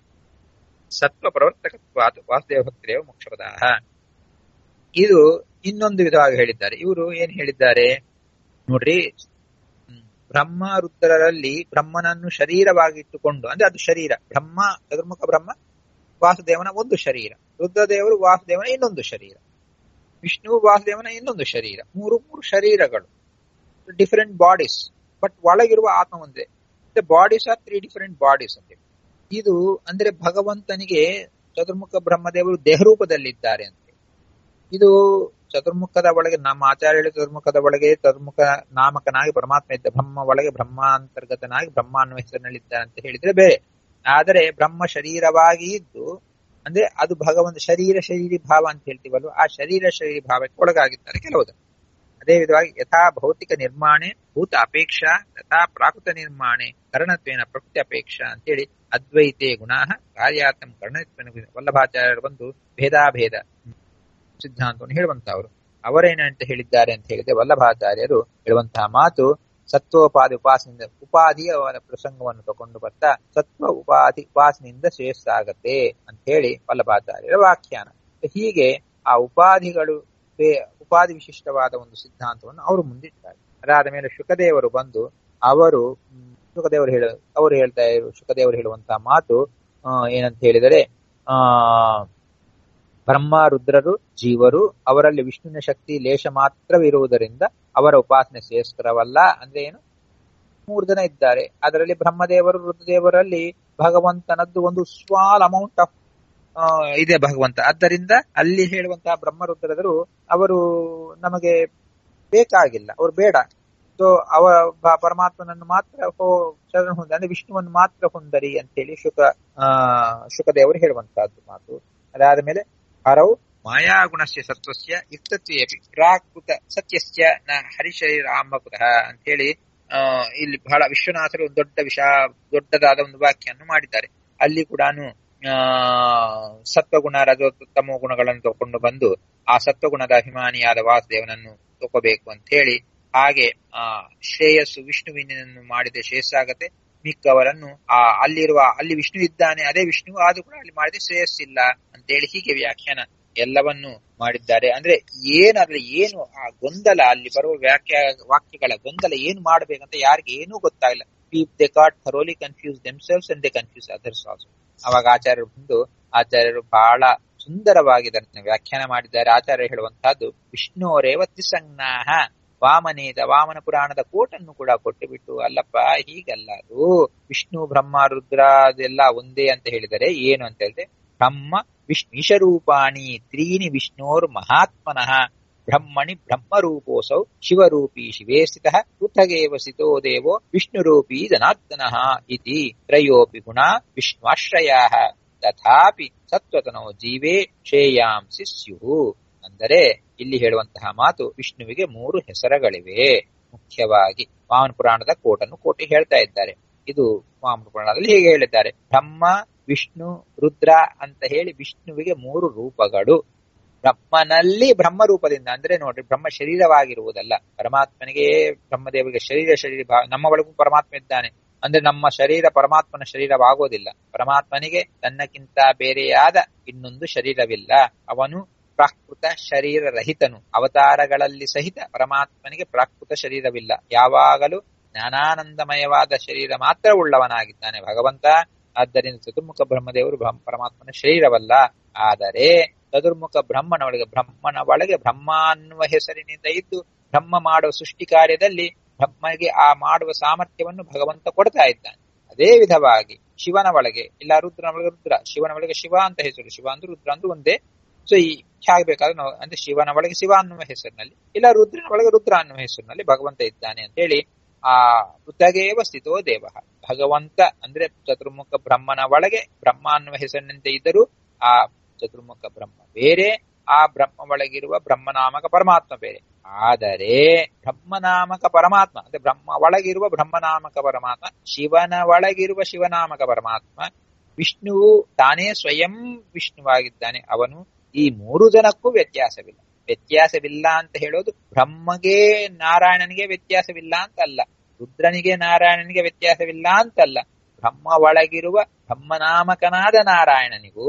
ಸತ್ವ ಪ್ರವರ್ತಕತ್ವಾತ್ ವಾಸುದೇವ ಭಕ್ತಿರೇವ ಮೋಕ್ಷಪದಾಹ ಇದು ಇನ್ನೊಂದು ವಿಧವಾಗಿ ಹೇಳಿದ್ದಾರೆ ಇವರು ಏನ್ ಹೇಳಿದ್ದಾರೆ ನೋಡ್ರಿ ಬ್ರಹ್ಮ ರುದ್ರರಲ್ಲಿ ಬ್ರಹ್ಮನನ್ನು ಶರೀರವಾಗಿಟ್ಟುಕೊಂಡು ಅಂದ್ರೆ ಅದು ಶರೀರ ಬ್ರಹ್ಮ ಚತುರ್ಮುಖ ಬ್ರಹ್ಮ ವಾಸುದೇವನ ಒಂದು ಶರೀರ ರುದ್ರದೇವರು ವಾಸುದೇವನ ಇನ್ನೊಂದು ಶರೀರ ವಿಷ್ಣು ವಾಸುದೇವನ ಇನ್ನೊಂದು ಶರೀರ ಮೂರು ಮೂರು ಶರೀರಗಳು ಡಿಫರೆಂಟ್ ಬಾಡೀಸ್ ಬಟ್ ಒಳಗಿರುವ ಆತ್ಮ ಒಂದೇ bodies are three different bodies ಅಂತ ಇದು ಅಂದ್ರೆ ಭಗವಂತನಿಗೆ ಚತುರ್ಮುಖ ಬ್ರಹ್ಮದೇವರು ದೇಹರೂಪದಲ್ಲಿದ್ದಾರೆ ಅಂತ ಇದು ಚತುರ್ಮುಖದ ಒಳಗೆ ನಮ್ಮ ಆಚಾರ್ಯ ಚತುರ್ಮುಖದ ಒಳಗೆ ಚತುರ್ಮುಖ ನಾಮಕನಾಗಿ ಪರಮಾತ್ಮ ಇದ್ದ ಬ್ರಹ್ಮ ಒಳಗೆ ಬ್ರಹ್ಮಾಂತರ್ಗತನಾಗಿ ಬ್ರಹ್ಮ ಅನ್ನುವ ಹೆಸರಿನಲ್ಲಿದ್ದಾನೆ ಅಂತ ಹೇಳಿದ್ರೆ ಬೇರೆ ಆದರೆ ಬ್ರಹ್ಮ ಶರೀರವಾಗಿ ಇದ್ದು ಅಂದ್ರೆ ಅದು ಭಗವಂತ ಶರೀರ ಶರೀರಿ ಭಾವ ಅಂತ ಹೇಳ್ತೀವಲ್ವ ಆ ಶರೀರ ಶರೀರಿ ಭಾವಕ್ಕೆ ಒಳಗಾಗಿದ್ದಾರೆ ಕೆಲವುದು ಅದೇ ವಿಧವಾಗಿ ಯಥಾ ಭೌತಿಕ ನಿರ್ಮಾಣೆ ಭೂತ ಅಪೇಕ್ಷಾ ತಥಾ ಪ್ರಾಕೃತ ನಿರ್ಮಾಣೆ ಕರ್ಣತ್ವೇನ ಪ್ರಕೃತಿ ಅಪೇಕ್ಷಾ ಅಂತೇಳಿ ಅದ್ವೈತೆ ಗುಣಾ ಕಾರ್ಯಾರ್ಥಂ ಕರ್ಣತ್ವೇನ ವಲ್ಲಭಾಚಾರ್ಯರು ಬಂದು ಭೇದಾಭೇದ ಸಿದ್ಧಾಂತವನ್ನು ಹೇಳುವಂತ ಅವರು ಅವರೇನಂತ ಹೇಳಿದ್ದಾರೆ ಅಂತ ಹೇಳಿದ್ರೆ ವಲ್ಲಭಾಚಾರ್ಯರು ಹೇಳುವಂತಹ ಮಾತು ಸತ್ವೋಪಾಧಿ ಉಪಾಸನೆಯಿಂದ ಉಪಾಧಿಯ ಪ್ರಸಂಗವನ್ನು ತಗೊಂಡು ಬರ್ತಾ ಸತ್ವ ಉಪಾಧಿ ಉಪಾಸನೆಯಿಂದ ಶ್ರೇಷ್ಠ ಆಗತ್ತೆ ಅಂತ ಹೇಳಿ ವಲ್ಲಭಾಚಾರ್ಯರ ವ್ಯಾಖ್ಯಾನ ಹೀಗೆ ಆ ಉಪಾಧಿಗಳು ಉಪಾಧಿ ವಿಶಿಷ್ಟವಾದ ಒಂದು ಸಿದ್ಧಾಂತವನ್ನು ಅವರು ಮುಂದಿಟ್ಟಾರೆ ಅದಾದ ಮೇಲೆ ಶುಕದೇವರು ಬಂದು ಅವರು ಶುಕದೇವರು ಹೇಳ ಅವರು ಹೇಳ್ತಾ ಇರು ಶುಕದೇವರು ಹೇಳುವಂತಹ ಮಾತು ಏನಂತ ಹೇಳಿದರೆ ಆ ಬ್ರಹ್ಮ ರುದ್ರರು ಜೀವರು ಅವರಲ್ಲಿ ವಿಷ್ಣುವಿನ ಶಕ್ತಿ ಲೇಷ ಮಾತ್ರವಿರುವುದರಿಂದ ಅವರ ಉಪಾಸನೆ ಶ್ರೇಷ್ಠರವಲ್ಲ ಅಂದ್ರೆ ಏನು ಮೂರು ಜನ ಇದ್ದಾರೆ ಅದರಲ್ಲಿ ಬ್ರಹ್ಮದೇವರು ರುದ್ರದೇವರಲ್ಲಿ ಭಗವಂತನದ್ದು ಒಂದು ಸ್ಮಾಲ್ ಅಮೌಂಟ್ ಆಫ್ ಇದೆ ಭಗವಂತ ಆದ್ದರಿಂದ ಅಲ್ಲಿ ಹೇಳುವಂತಹ ಬ್ರಹ್ಮರುದ್ರದರು ಅವರು ನಮಗೆ ಬೇಕಾಗಿಲ್ಲ ಅವ್ರು ಬೇಡ ಸೊ ಅವ ಪರಮಾತ್ಮನನ್ನು ಮಾತ್ರ ಶರಣ ಹೊಂದ ಅಂದ್ರೆ ವಿಷ್ಣುವನ್ನು ಮಾತ್ರ ಹೊಂದರಿ ಅಂತ ಹೇಳಿ ಶುಕ ಆ ಶುಕದೇವರು ಹೇಳುವಂತಹದ್ದು ಮಾತು ಅದಾದ ಮೇಲೆ ಹರವು ಮಾಯಾಗುಣಸ್ಯ ಸತ್ವಸ್ಯ ಯುಕ್ತತ್ವೇಪಿ ಪ್ರಾಕೃತ ಸತ್ಯಸ್ಯ ನ ಹರಿಶರೀರ ಆಂಬಕುತಃ ಅಂತ ಹೇಳಿ ಆ ಇಲ್ಲಿ ಬಹಳ ವಿಶ್ವನಾಥರು ಒಂದು ದೊಡ್ಡ ವಿಷ ದೊಡ್ಡದಾದ ಒಂದು ವಾಕ್ಯನ್ನು ಮಾಡಿದ್ದಾರೆ ಅಲ್ಲಿ ಕೂಡ ಆ ಸತ್ವಗುಣ ರಜೋತ್ತಮ ಗುಣಗಳನ್ನು ತಗೊಂಡು ಬಂದು ಆ ಸತ್ವಗುಣದ ಅಭಿಮಾನಿಯಾದ ವಾಸುದೇವನನ್ನು ತಗೋಬೇಕು ಅಂತ ಹೇಳಿ ಹಾಗೆ ಆ ಶ್ರೇಯಸ್ಸು ವಿಷ್ಣುವಿನನ್ನು ಮಾಡಿದ ಶ್ರೇಯಸ್ಸಾಗತ್ತೆ ಮಿಕ್ಕವರನ್ನು ಆ ಅಲ್ಲಿರುವ ಅಲ್ಲಿ ವಿಷ್ಣು ಇದ್ದಾನೆ ಅದೇ ವಿಷ್ಣು ಆದ್ರೂ ಕೂಡ ಅಲ್ಲಿ ಮಾಡಿದ ಶ್ರೇಯಸ್ಸಿಲ್ಲ ಅಂತೇಳಿ ಹೀಗೆ ವ್ಯಾಖ್ಯಾನ ಎಲ್ಲವನ್ನು ಮಾಡಿದ್ದಾರೆ ಅಂದ್ರೆ ಏನಾದ್ರೆ ಏನು ಆ ಗೊಂದಲ ಅಲ್ಲಿ ಬರುವ ವ್ಯಾಖ್ಯಾ ವಾಕ್ಯಗಳ ಗೊಂದಲ ಏನು ಮಾಡಬೇಕಂತ ಯಾರಿಗೆ ಏನೂ ಗೊತ್ತಾಗಿಲ್ಲ they caught thoroughly confuse themselves and they confuse others also ಅವಾಗ ಆಚಾರ್ಯರು ಬಂದು ಆಚಾರ್ಯರು ಬಹಳ ಸುಂದರವಾಗಿ ಇದನ್ನು ವ್ಯಾಖ್ಯಾನ ಮಾಡಿದ್ದಾರೆ ಆಚಾರ್ಯ ಹೇಳುವಂತಹದ್ದು ವಿಷ್ಣುವರೇವ ತ್ರಿಸಂಜ್ಞಾಹ ವಾಮನೇದ ವಾಮನ ಪುರಾಣದ ಕೋಟನ್ನು ಕೂಡ ಕೊಟ್ಟು ಬಿಟ್ಟು ಅಲ್ಲಪ್ಪ ಹೀಗಲ್ಲ ಅದು ವಿಷ್ಣು ಬ್ರಹ್ಮ ರುದ್ರ ಅದೆಲ್ಲ ಒಂದೇ ಅಂತ ಹೇಳಿದರೆ ಏನು ಅಂತ ಹೇಳಿದ್ರೆ ಬ್ರಹ್ಮ ವಿಷ್ಣುಷರೂಪಾಣಿ ತ್ರೀನಿ ವಿಷ್ಣೋರ್ ಮಹಾತ್ಮನಃ ಬ್ರಹ್ಮಣಿ ಬ್ರಹ್ಮರೂಪೋಸೌ ಶಿವರೂಪಿ ಶಿವೇ ಸ್ಥಿತಃ ಪೃಥಗೇವ ಸ್ಥಿತೋ ದೇವೋ ವಿಷ್ಣುರೂಪಿ ಜನಾರ್ದನಃ ಇತಿ ತ್ರಯೋಪಿ ಗುಣ ವಿಷ್ಣುಶ್ರಯಾಃ ತಥಾಪಿ ಸತ್ವತನೋ ಜೀವೇ ಶ್ರೇಯಾಂಸಿ ಸ್ಯುಹು ಅಂದರೆ ಇಲ್ಲಿ ಹೇಳುವಂತಹ ಮಾತು ವಿಷ್ಣುವಿಗೆ ಮೂರು ಹೆಸರುಗಳಿವೆ ಮುಖ್ಯವಾಗಿ ವಾಮನ ಪುರಾಣದ ಕೋಟನ್ನು ಕೋಟಿ ಹೇಳ್ತಾ ಇದ್ದಾರೆ ಇದು ವಾಮನ ಪುರಾಣದಲ್ಲಿ ಹೀಗೆ ಹೇಳಿದ್ದಾರೆ ಬ್ರಹ್ಮ ವಿಷ್ಣು ರುದ್ರ ಅಂತ ಹೇಳಿ ವಿಷ್ಣುವಿಗೆ ಮೂರು ರೂಪಗಳು ಬ್ರಹ್ಮನಲ್ಲಿ ಬ್ರಹ್ಮ ರೂಪದಿಂದ ಅಂದ್ರೆ ನೋಡ್ರಿ ಬ್ರಹ್ಮ ಶರೀರವಾಗಿರುವುದಲ್ಲ ಪರಮಾತ್ಮನಿಗೆ ಬ್ರಹ್ಮದೇವರಿಗೆ ಶರೀರ ಶರೀರ ನಮ್ಮ ಒಳಗೂ ಪರಮಾತ್ಮ ಇದ್ದಾನೆ ಅಂದ್ರೆ ನಮ್ಮ ಶರೀರ ಪರಮಾತ್ಮನ ಶರೀರವಾಗೋದಿಲ್ಲ ಪರಮಾತ್ಮನಿಗೆ ತನ್ನಕ್ಕಿಂತ ಬೇರೆಯಾದ ಇನ್ನೊಂದು ಶರೀರವಿಲ್ಲ ಅವನು ಪ್ರಾಕೃತ ಶರೀರ ರಹಿತನು ಅವತಾರಗಳಲ್ಲಿ ಸಹಿತ ಪರಮಾತ್ಮನಿಗೆ ಪ್ರಾಕೃತ ಶರೀರವಿಲ್ಲ ಯಾವಾಗಲೂ ಜ್ಞಾನಾನಂದಮಯವಾದ ಶರೀರ ಮಾತ್ರ ಉಳ್ಳವನಾಗಿದ್ದಾನೆ ಭಗವಂತ ಆದ್ದರಿಂದ ಚತುರ್ಮುಖ ಬ್ರಹ್ಮದೇವರು ಪರಮಾತ್ಮನ ಶರೀರವಲ್ಲ ಆದರೆ ಚತುರ್ಮುಖ ಬ್ರಹ್ಮನ ಒಳಗೆ ಬ್ರಹ್ಮನ ಒಳಗೆ ಬ್ರಹ್ಮ ಅನ್ನುವ ಹೆಸರಿನಿಂದ ಇದ್ದು ಬ್ರಹ್ಮ ಮಾಡುವ ಸೃಷ್ಟಿ ಕಾರ್ಯದಲ್ಲಿ ಬ್ರಹ್ಮಗೆ ಆ ಮಾಡುವ ಸಾಮರ್ಥ್ಯವನ್ನು ಭಗವಂತ ಕೊಡ್ತಾ ಇದ್ದಾನೆ ಅದೇ ವಿಧವಾಗಿ ಶಿವನ ಒಳಗೆ ಇಲ್ಲ ರುದ್ರನ ಒಳಗೆ ರುದ್ರ ಶಿವನ ಒಳಗೆ ಶಿವ ಅಂತ ಹೆಸರು ಶಿವ ಅಂದ್ರೆ ರುದ್ರ ಅಂದ್ರೆ ಒಂದೇ ಸೊ ಈ ಹೇಗಬೇಕಾದ್ರೆ ನಾವು ಅಂದ್ರೆ ಶಿವನ ಒಳಗೆ ಶಿವ ಅನ್ನುವ ಹೆಸರಿನಲ್ಲಿ ಇಲ್ಲ ರುದ್ರನ ಒಳಗೆ ರುದ್ರ ಅನ್ನುವ ಹೆಸರಿನಲ್ಲಿ ಭಗವಂತ ಇದ್ದಾನೆ ಅಂತ ಹೇಳಿ ಆ ಪೃಥಗೇವ ಸ್ಥಿತೋ ದೇವ ಭಗವಂತ ಅಂದ್ರೆ ಚತುರ್ಮುಖ ಬ್ರಹ್ಮನ ಒಳಗೆ ಬ್ರಹ್ಮ ಅನ್ನುವ ಹೆಸರಿನಂತೆ ಇದ್ದರೂ ಆ ಚತುರ್ಮುಖ ಬ್ರಹ್ಮ ಬೇರೆ ಆ ಬ್ರಹ್ಮ ಒಳಗಿರುವ ಬ್ರಹ್ಮನಾಮಕ ಪರಮಾತ್ಮ ಬೇರೆ ಆದರೆ ಬ್ರಹ್ಮನಾಮಕ ಪರಮಾತ್ಮ ಅಂದ್ರೆ ಬ್ರಹ್ಮ ಒಳಗಿರುವ ಬ್ರಹ್ಮನಾಮಕ ಪರಮಾತ್ಮ ಶಿವನ ಒಳಗಿರುವ ಶಿವನಾಮಕ ಪರಮಾತ್ಮ ವಿಷ್ಣುವು ತಾನೇ ಸ್ವಯಂ ವಿಷ್ಣುವಾಗಿದ್ದಾನೆ ಅವನು ಈ ಮೂರು ಜನಕ್ಕೂ ವ್ಯತ್ಯಾಸವಿಲ್ಲ ವ್ಯತ್ಯಾಸವಿಲ್ಲ ಅಂತ ಹೇಳೋದು ಬ್ರಹ್ಮಗೆ ನಾರಾಯಣನಿಗೆ ವ್ಯತ್ಯಾಸವಿಲ್ಲ ಅಂತಲ್ಲ ರುದ್ರನಿಗೆ ನಾರಾಯಣನಿಗೆ ವ್ಯತ್ಯಾಸವಿಲ್ಲ ಅಂತಲ್ಲ ಬ್ರಹ್ಮ ಒಳಗಿರುವ ಬ್ರಹ್ಮನಾಮಕನಾದ ನಾರಾಯಣನಿಗೂ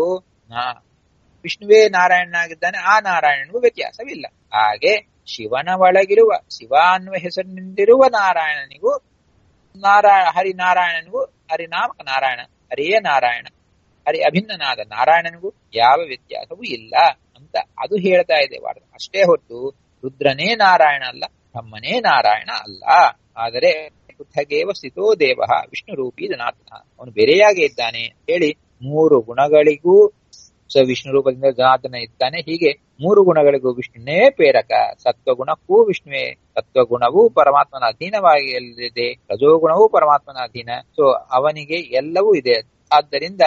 ವಿಷ್ಣುವೇ ನಾರಾಯಣನಾಗಿದ್ದಾನೆ ಆ ನಾರಾಯಣನಿಗೂ ವ್ಯತ್ಯಾಸವಿಲ್ಲ ಹಾಗೆ ಶಿವನ ಒಳಗಿರುವ ಶಿವ ಅನ್ನುವ ಹೆಸರಿನಿಂದಿರುವ ನಾರಾಯಣನಿಗೂ ನಾರಾಯಣ ಹರಿನಾರಾಯಣನಿಗೂ ಹರಿನಾಮಕ ನಾರಾಯಣ ಹರಿಯೇ ನಾರಾಯಣ ಹರಿ ಅಭಿನ್ನನಾದ ನಾರಾಯಣನಿಗೂ ಯಾವ ವ್ಯತ್ಯಾಸವೂ ಇಲ್ಲ ಅಂತ ಅದು ಹೇಳ್ತಾ ಇದೆ ವಾರ್ತ ಅಷ್ಟೇ ಹೊರತು ರುದ್ರನೇ ನಾರಾಯಣ ಅಲ್ಲ ಬ್ರಹ್ಮನೇ ನಾರಾಯಣ ಅಲ್ಲ ಆದರೆ ಪೃಥಗೇವ ಸ್ಥಿತೋ ದೇವ ವಿಷ್ಣು ರೂಪಿ ಜನಾರ್ದನ ಅವನು ಬೇರೆಯಾಗಿ ಇದ್ದಾನೆ ಹೇಳಿ ಮೂರು ಗುಣಗಳಿಗೂ ಸೊ ವಿಷ್ಣು ರೂಪದಿಂದ ಜನಾರ್ದನ ಇದ್ದಾನೆ ಹೀಗೆ ಮೂರು ಗುಣಗಳಿಗೂ ವಿಷ್ಣುನೇ ಪ್ರೇರಕ ಸತ್ವಗುಣಕ್ಕೂ ವಿಷ್ಣುವೇ ಸತ್ವಗುಣವೂ ಪರಮಾತ್ಮನ ಅಧೀನವಾಗಿದೆ ರಜೋಗುಣವೂ ಪರಮಾತ್ಮನ ಅಧೀನ ಸೊ ಅವನಿಗೆ ಎಲ್ಲವೂ ಇದೆ ಆದ್ದರಿಂದ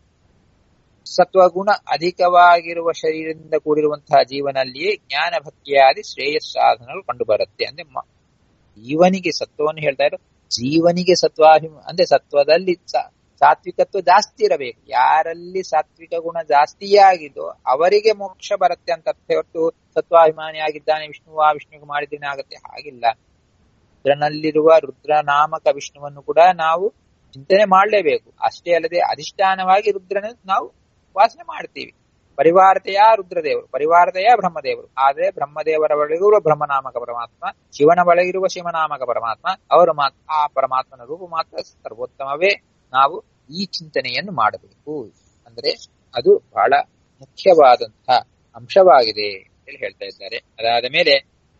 ಸತ್ವಗುಣ ಅಧಿಕವಾಗಿರುವ ಶರೀರದಿಂದ ಕೂಡಿರುವಂತಹ ಜೀವನಲ್ಲಿಯೇ ಜ್ಞಾನ ಭಕ್ತಿಯಾದಿ ಶ್ರೇಯಸ್ ಸಾಧನಗಳು ಕಂಡು ಬರುತ್ತೆ ಅಂದ್ರೆ ಜೀವನಿಗೆ ಸತ್ವವನ್ನು ಹೇಳ್ತಾ ಇರೋ ಜೀವನಿಗೆ ಸತ್ವಾಭಿಮ ಅಂದ್ರೆ ಸತ್ವದಲ್ಲಿ ಸಾತ್ವಿಕತ್ವ ಜಾಸ್ತಿ ಇರಬೇಕು ಯಾರಲ್ಲಿ ಸಾತ್ವಿಕ ಗುಣ ಜಾಸ್ತಿಯಾಗಿದೋ ಅವರಿಗೆ ಮೋಕ್ಷ ಬರುತ್ತೆ ಅಂತ ಅರ್ಥ ಹೊರತು ಸತ್ವಾಭಿಮಾನಿ ಆಗಿದ್ದಾನೆ ವಿಷ್ಣು ಆ ವಿಷ್ಣುಗೆ ಮಾಡಿದ್ರೆ ಆಗುತ್ತೆ ಹಾಗಿಲ್ಲ ರುದ್ರನಲ್ಲಿರುವ ರುದ್ರನಾಮಕ ವಿಷ್ಣುವನ್ನು ಕೂಡ ನಾವು ಚಿಂತನೆ ಮಾಡಲೇಬೇಕು ಅಷ್ಟೇ ಅಲ್ಲದೆ ಅಧಿಷ್ಠಾನವಾಗಿ ರುದ್ರನ ನಾವು ವಾಸನೆ ಮಾಡ್ತೀವಿ ಪರಿವಾರತೆಯ ರುದ್ರದೇವರು ಪರಿವಾರತೆಯ ಬ್ರಹ್ಮದೇವರು ಆದ್ರೆ ಬ್ರಹ್ಮದೇವರ ಒಳಗಿರುವ ಬ್ರಹ್ಮನಾಮಕ ಪರಮಾತ್ಮ ಶಿವನ ಒಳಗಿರುವ ಶಿವನಾಮಕ ಪರಮಾತ್ಮ ಅವರು ಮಾತ್ರ ಆ ಪರಮಾತ್ಮನ ರೂಪ ಮಾತ್ರ ಸರ್ವೋತ್ತಮವೇ ನಾವು ಈ ಚಿಂತನೆಯನ್ನು ಮಾಡಬೇಕು ಅಂದ್ರೆ ಅದು ಬಹಳ ಮುಖ್ಯವಾದಂತಹ ಅಂಶವಾಗಿದೆ ಅಂತ ಹೇಳ್ತಾ ಇದ್ದಾರೆ ಅದಾದ ಮೇಲೆ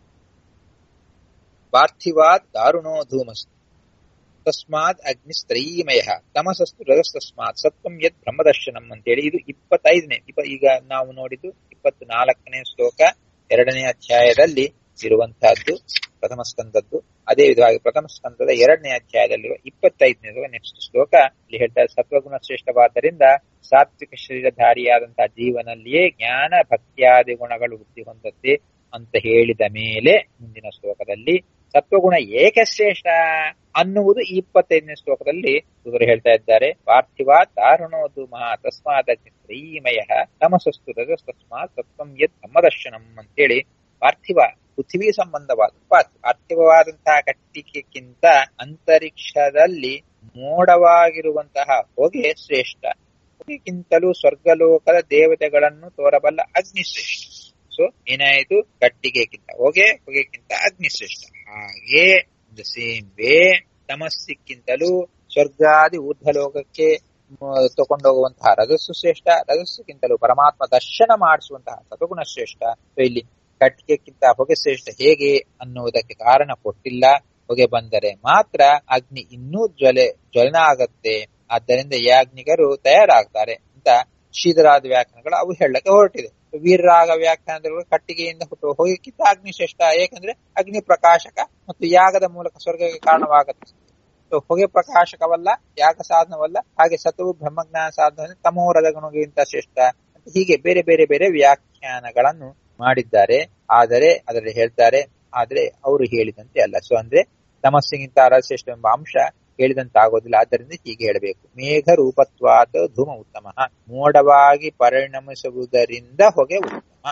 ಪಾರ್ಥಿವಾದ್ ದಾರುಣೋ ಧೂಮಸ್ತು ತಸ್ಮಾತ್ ಅಗ್ನಿಸ್ತ್ರಯೀಮಯ ತಮಸಸ್ತು ರಜಸ್ತಸ್ಮಾತ್ ಸತ್ವಂ ಯತ್ ಬ್ರಹ್ಮದರ್ಶನಂ ಅಂತೇಳಿ ಇದು ಇಪ್ಪತ್ತೈದನೇ ಈಗ ನಾವು ನೋಡಿದ್ದು ಇಪ್ಪತ್ತು ನಾಲ್ಕನೇ ಶ್ಲೋಕ ಎರಡನೇ ಅಧ್ಯಾಯದಲ್ಲಿ ಇರುವಂತಹದ್ದು ಪ್ರಥಮ ಸ್ಕಂದದ್ದು ಅದೇ ವಿಧವಾಗಿ ಪ್ರಥಮ ಸ್ಕಂದದ ಎರಡನೇ ಅಧ್ಯಾಯದಲ್ಲಿರುವ ಇಪ್ಪತ್ತೈದನೇ ನೆಕ್ಸ್ಟ್ ಶ್ಲೋಕ ಇಲ್ಲಿ ಹೇಳ್ತಾರೆ ಸತ್ವಗುಣ ಶ್ರೇಷ್ಠವಾದ್ದರಿಂದ ಸಾತ್ವಿಕ ಶರೀರಧಾರಿಯಾದಂತಹ ಜೀವನಲ್ಲಿಯೇ ಜ್ಞಾನ ಭಕ್ತಿಯಾದಿ ಗುಣಗಳು ವೃದ್ಧಿ ಹೊಂದತ್ತೆ ಅಂತ ಹೇಳಿದ ಮೇಲೆ ಮುಂದಿನ ಶ್ಲೋಕದಲ್ಲಿ ಸತ್ವಗುಣ ಏಕೆ ಶ್ರೇಷ್ಠ ಅನ್ನುವುದು ಈ ಇಪ್ಪತ್ತೈದನೇ ಶ್ಲೋಕದಲ್ಲಿ ಇವರು ಹೇಳ್ತಾ ಇದ್ದಾರೆ ಪಾರ್ಥಿವ ದಾರುಣೋದು ಮಹಾ ತಸ್ಮಾತ್ ಶ್ರೀಮಯ ತಮಸಸ್ತು ರಜಸ್ತಸ್ಮಾತ್ ಸತ್ವಂ ಯತ್ ಸಮದರ್ಶನಂ ಅಂತೇಳಿ ಪಾರ್ಥಿವ ಪೃಥ್ವಿ ಸಂಬಂಧವಾದ ಪಾರ್ಥಿವವಾದಂತಹ ಕಟ್ಟಿಗೆಕ್ಕಿಂತ ಅಂತರಿಕ್ಷದಲ್ಲಿ ಮೋಡವಾಗಿರುವಂತಹ ಹೊಗೆ ಶ್ರೇಷ್ಠ ಹೊಗೆಗಿಂತಲೂ ಸ್ವರ್ಗಲೋಕದ ದೇವತೆಗಳನ್ನು ತೋರಬಲ್ಲ ಅಗ್ನಿ ಶ್ರೇಷ್ಠ ಸೊ ಏನಾಯಿತು ಕಟ್ಟಿಗೆಗಿಂತ ಹೊಗೆ ಹೊಗೆಗಿಂತ ಅಗ್ನಿ ಶ್ರೇಷ್ಠ ಹಾಗೆ ದ ಸೇಮ್ ವೇ ತಮಸ್ಸಿಕ್ಕಿಂತಲೂ ಸ್ವರ್ಗಾದಿ ಊರ್ಧ್ವಲೋಕಕ್ಕೆ ತಗೊಂಡೋಗುವಂತಹ ರಜಸ್ಸು ಶ್ರೇಷ್ಠ ರಜಸ್ಸುಕ್ಕಿಂತಲೂ ಪರಮಾತ್ಮ ದರ್ಶನ ಮಾಡಿಸುವಂತಹ ಸತಗುಣ ಶ್ರೇಷ್ಠ ಸೊ ಇಲ್ಲಿ ಕಟ್ಟಿಗೆಕ್ಕಿಂತ ಹೊಗೆ ಶ್ರೇಷ್ಠ ಹೇಗೆ ಅನ್ನುವುದಕ್ಕೆ ಕಾರಣ ಕೊಟ್ಟಿಲ್ಲ ಹೊಗೆ ಬಂದರೆ ಮಾತ್ರ ಅಗ್ನಿ ಇನ್ನೂ ಜ್ವಲೆ ಜ್ವಲನ ಆಗತ್ತೆ ಆದ್ದರಿಂದ ಯಾಜ್ಞಿಕರು ತಯಾರಾಗ್ತಾರೆ ಅಂತ ಶೀಧರಾದ ವ್ಯಾಖ್ಯಾನಗಳು ಅವು ಹೇಳಕ್ಕೆ ಹೊರಟಿದೆ ವೀರರಾಗ ವ್ಯಾಖ್ಯಾನಗಳು ಕಟ್ಟಿಗೆಯಿಂದ ಹುಟ್ಟುವ ಹೊಗೆಕ್ಕಿಂತ ಅಗ್ನಿ ಶ್ರೇಷ್ಠ ಏಕೆಂದ್ರೆ ಅಗ್ನಿ ಪ್ರಕಾಶಕ ಮತ್ತು ಯಾಗದ ಮೂಲಕ ಸ್ವರ್ಗಕ್ಕೆ ಕಾರಣವಾಗುತ್ತೆ ಹೊಗೆ ಪ್ರಕಾಶಕವಲ್ಲ ಯಾಗ ಸಾಧನವಲ್ಲ ಹಾಗೆ ಸತವು ಬ್ರಹ್ಮಜ್ಞಾನ ಸಾಧನ ತಮೋ ರಜಗುಣಗಿಂತ ಶ್ರೇಷ್ಠ ಅಂತ ಹೀಗೆ ಬೇರೆ ಬೇರೆ ಬೇರೆ ವ್ಯಾಖ್ಯಾನಗಳನ್ನು ಮಾಡಿದ್ದಾರೆ ಆದರೆ ಅದರಲ್ಲಿ ಹೇಳ್ತಾರೆ ಆದ್ರೆ ಅವರು ಹೇಳಿದಂತೆ ಅಲ್ಲ ಸೊ ಅಂದ್ರೆ ತಮಸ್ಸಿಗಿಂತ ಶ್ರೇಷ್ಠ ಎಂಬ ಅಂಶ ಹೇಳಿದಂತ ಆಗೋದಿಲ್ಲ ಆದ್ದರಿಂದ ಹೀಗೆ ಹೇಳಬೇಕು ಮೇಘ ರೂಪತ್ವಾದ ಧೂಮ ಉತ್ತಮ ಮೋಡವಾಗಿ ಪರಿಣಮಿಸುವುದರಿಂದ ಹೊಗೆ ಉತ್ತಮ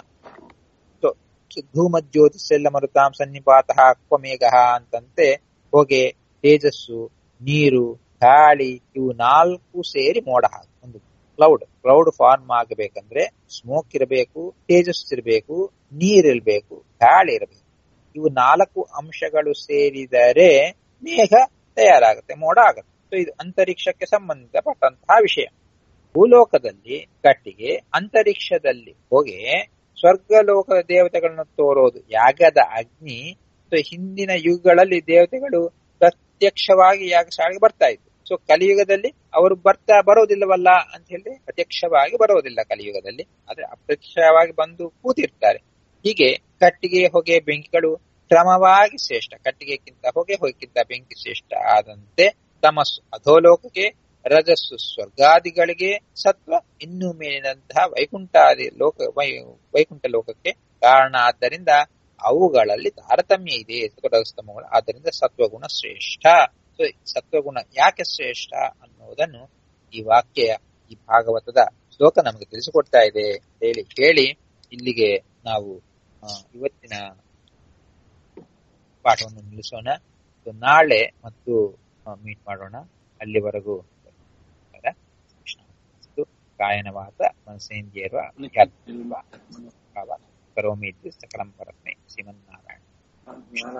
ಧೂಮ ಜ್ಯೋತಿಷೆಲ್ಲ ಮರುತಾಂ ಸನ್ನಿಪಾತ ಅಕ್ವಮೇಘ ಅಂತಂತೆ ಹೊಗೆ ತೇಜಸ್ಸು ನೀರು ಗಾಳಿ ಇವು ನಾಲ್ಕು ಸೇರಿ ಮೋಡ ಒಂದು ಕ್ಲೌಡ್ ಕ್ಲೌಡ್ ಫಾರ್ಮ್ ಆಗಬೇಕಂದ್ರೆ ಸ್ಮೋಕ್ ಇರಬೇಕು ತೇಜಸ್ ಇರಬೇಕು ನೀರಿರ್ಬೇಕು ಗಾಳಿ ಇರಬೇಕು ಇವು ನಾಲ್ಕು ಅಂಶಗಳು ಸೇರಿದರೆ ಮೇಘ ತಯಾರಾಗುತ್ತೆ ಮೋಡ ಆಗುತ್ತೆ ಸೊ ಇದು ಅಂತರಿಕ್ಷಕ್ಕೆ ಸಂಬಂಧಪಟ್ಟಂತಹ ವಿಷಯ ಭೂಲೋಕದಲ್ಲಿ ಕಟ್ಟಿಗೆ ಅಂತರಿಕ್ಷದಲ್ಲಿ ಹೊಗೆ ಸ್ವರ್ಗಲೋಕದ ದೇವತೆಗಳನ್ನು ತೋರೋದು ಯಾಗದ ಅಗ್ನಿ ಸೊ ಹಿಂದಿನ ಯುಗಗಳಲ್ಲಿ ದೇವತೆಗಳು ಪ್ರತ್ಯಕ್ಷವಾಗಿ ಯಾಗಶಾಲೆಗೆ ಬರ್ತಾ ಇದ್ರು ಸೊ ಕಲಿಯುಗದಲ್ಲಿ ಅವರು ಬರ್ತಾ ಬರೋದಿಲ್ಲವಲ್ಲ ಅಂತ ಹೇಳಿದ್ರೆ ಪ್ರತ್ಯಕ್ಷವಾಗಿ ಬರೋದಿಲ್ಲ ಕಲಿಯುಗದಲ್ಲಿ ಆದ್ರೆ ಅಪ್ರತ್ಯಕ್ಷವಾಗಿ ಬಂದು ಕೂತಿರ್ತಾರೆ ಹೀಗೆ ಕಟ್ಟಿಗೆ ಹೊಗೆ ಬೆಂಕಿಗಳು ಕ್ರಮವಾಗಿ ಶ್ರೇಷ್ಠ ಕಟ್ಟಿಗೆಕ್ಕಿಂತ ಹೊಗೆ ಹೊಗೆಕ್ಕಿಂತ ಬೆಂಕಿ ಶ್ರೇಷ್ಠ ಆದಂತೆ ತಮಸ್ಸು ಅಧೋಲೋಕಕ್ಕೆ ರಜಸ್ಸು ಸ್ವರ್ಗಾದಿಗಳಿಗೆ ಸತ್ವ ಇನ್ನು ಮೇಲಿನಂತಹ ವೈಕುಂಠಾದಿ ಲೋಕ ವೈಕುಂಠ ಲೋಕಕ್ಕೆ ಕಾರಣ ಆದ್ದರಿಂದ ಅವುಗಳಲ್ಲಿ ತಾರತಮ್ಯ ಇದೆ ಸತ್ವರಜಸ್ತಮಗಳು ಆದ್ದರಿಂದ ಸತ್ವಗುಣ ಶ್ರೇಷ್ಠ ಸೊ ಸತ್ವಗುಣ ಯಾಕೆ ಶ್ರೇಷ್ಠ ಅನ್ನುವುದನ್ನು ಈ ವಾಕ್ಯ ಈ ಭಾಗವತದ ಶ್ಲೋಕ ನಮಗೆ ತಿಳಿಸಿಕೊಡ್ತಾ ಇದೆ ಹೇಳಿ ಹೇಳಿ ಇಲ್ಲಿಗೆ ನಾವು ಇವತ್ತಿನ ಪಾಠವನ್ನು ನಿಲ್ಲಿಸೋಣ ನಾಳೆ ಮತ್ತು ಮೀಟ್ ಮಾಡೋಣ ಅಲ್ಲಿವರೆಗೂ ಕಾಯನವಾದ ಮನಸೇಂದ್ರಿಯರುವ ಕರೋಮಿ ಸಕಲಂ ಪರಸ್ಮೈ ಶ್ರೀಮನ್ನಾರಾಯಣ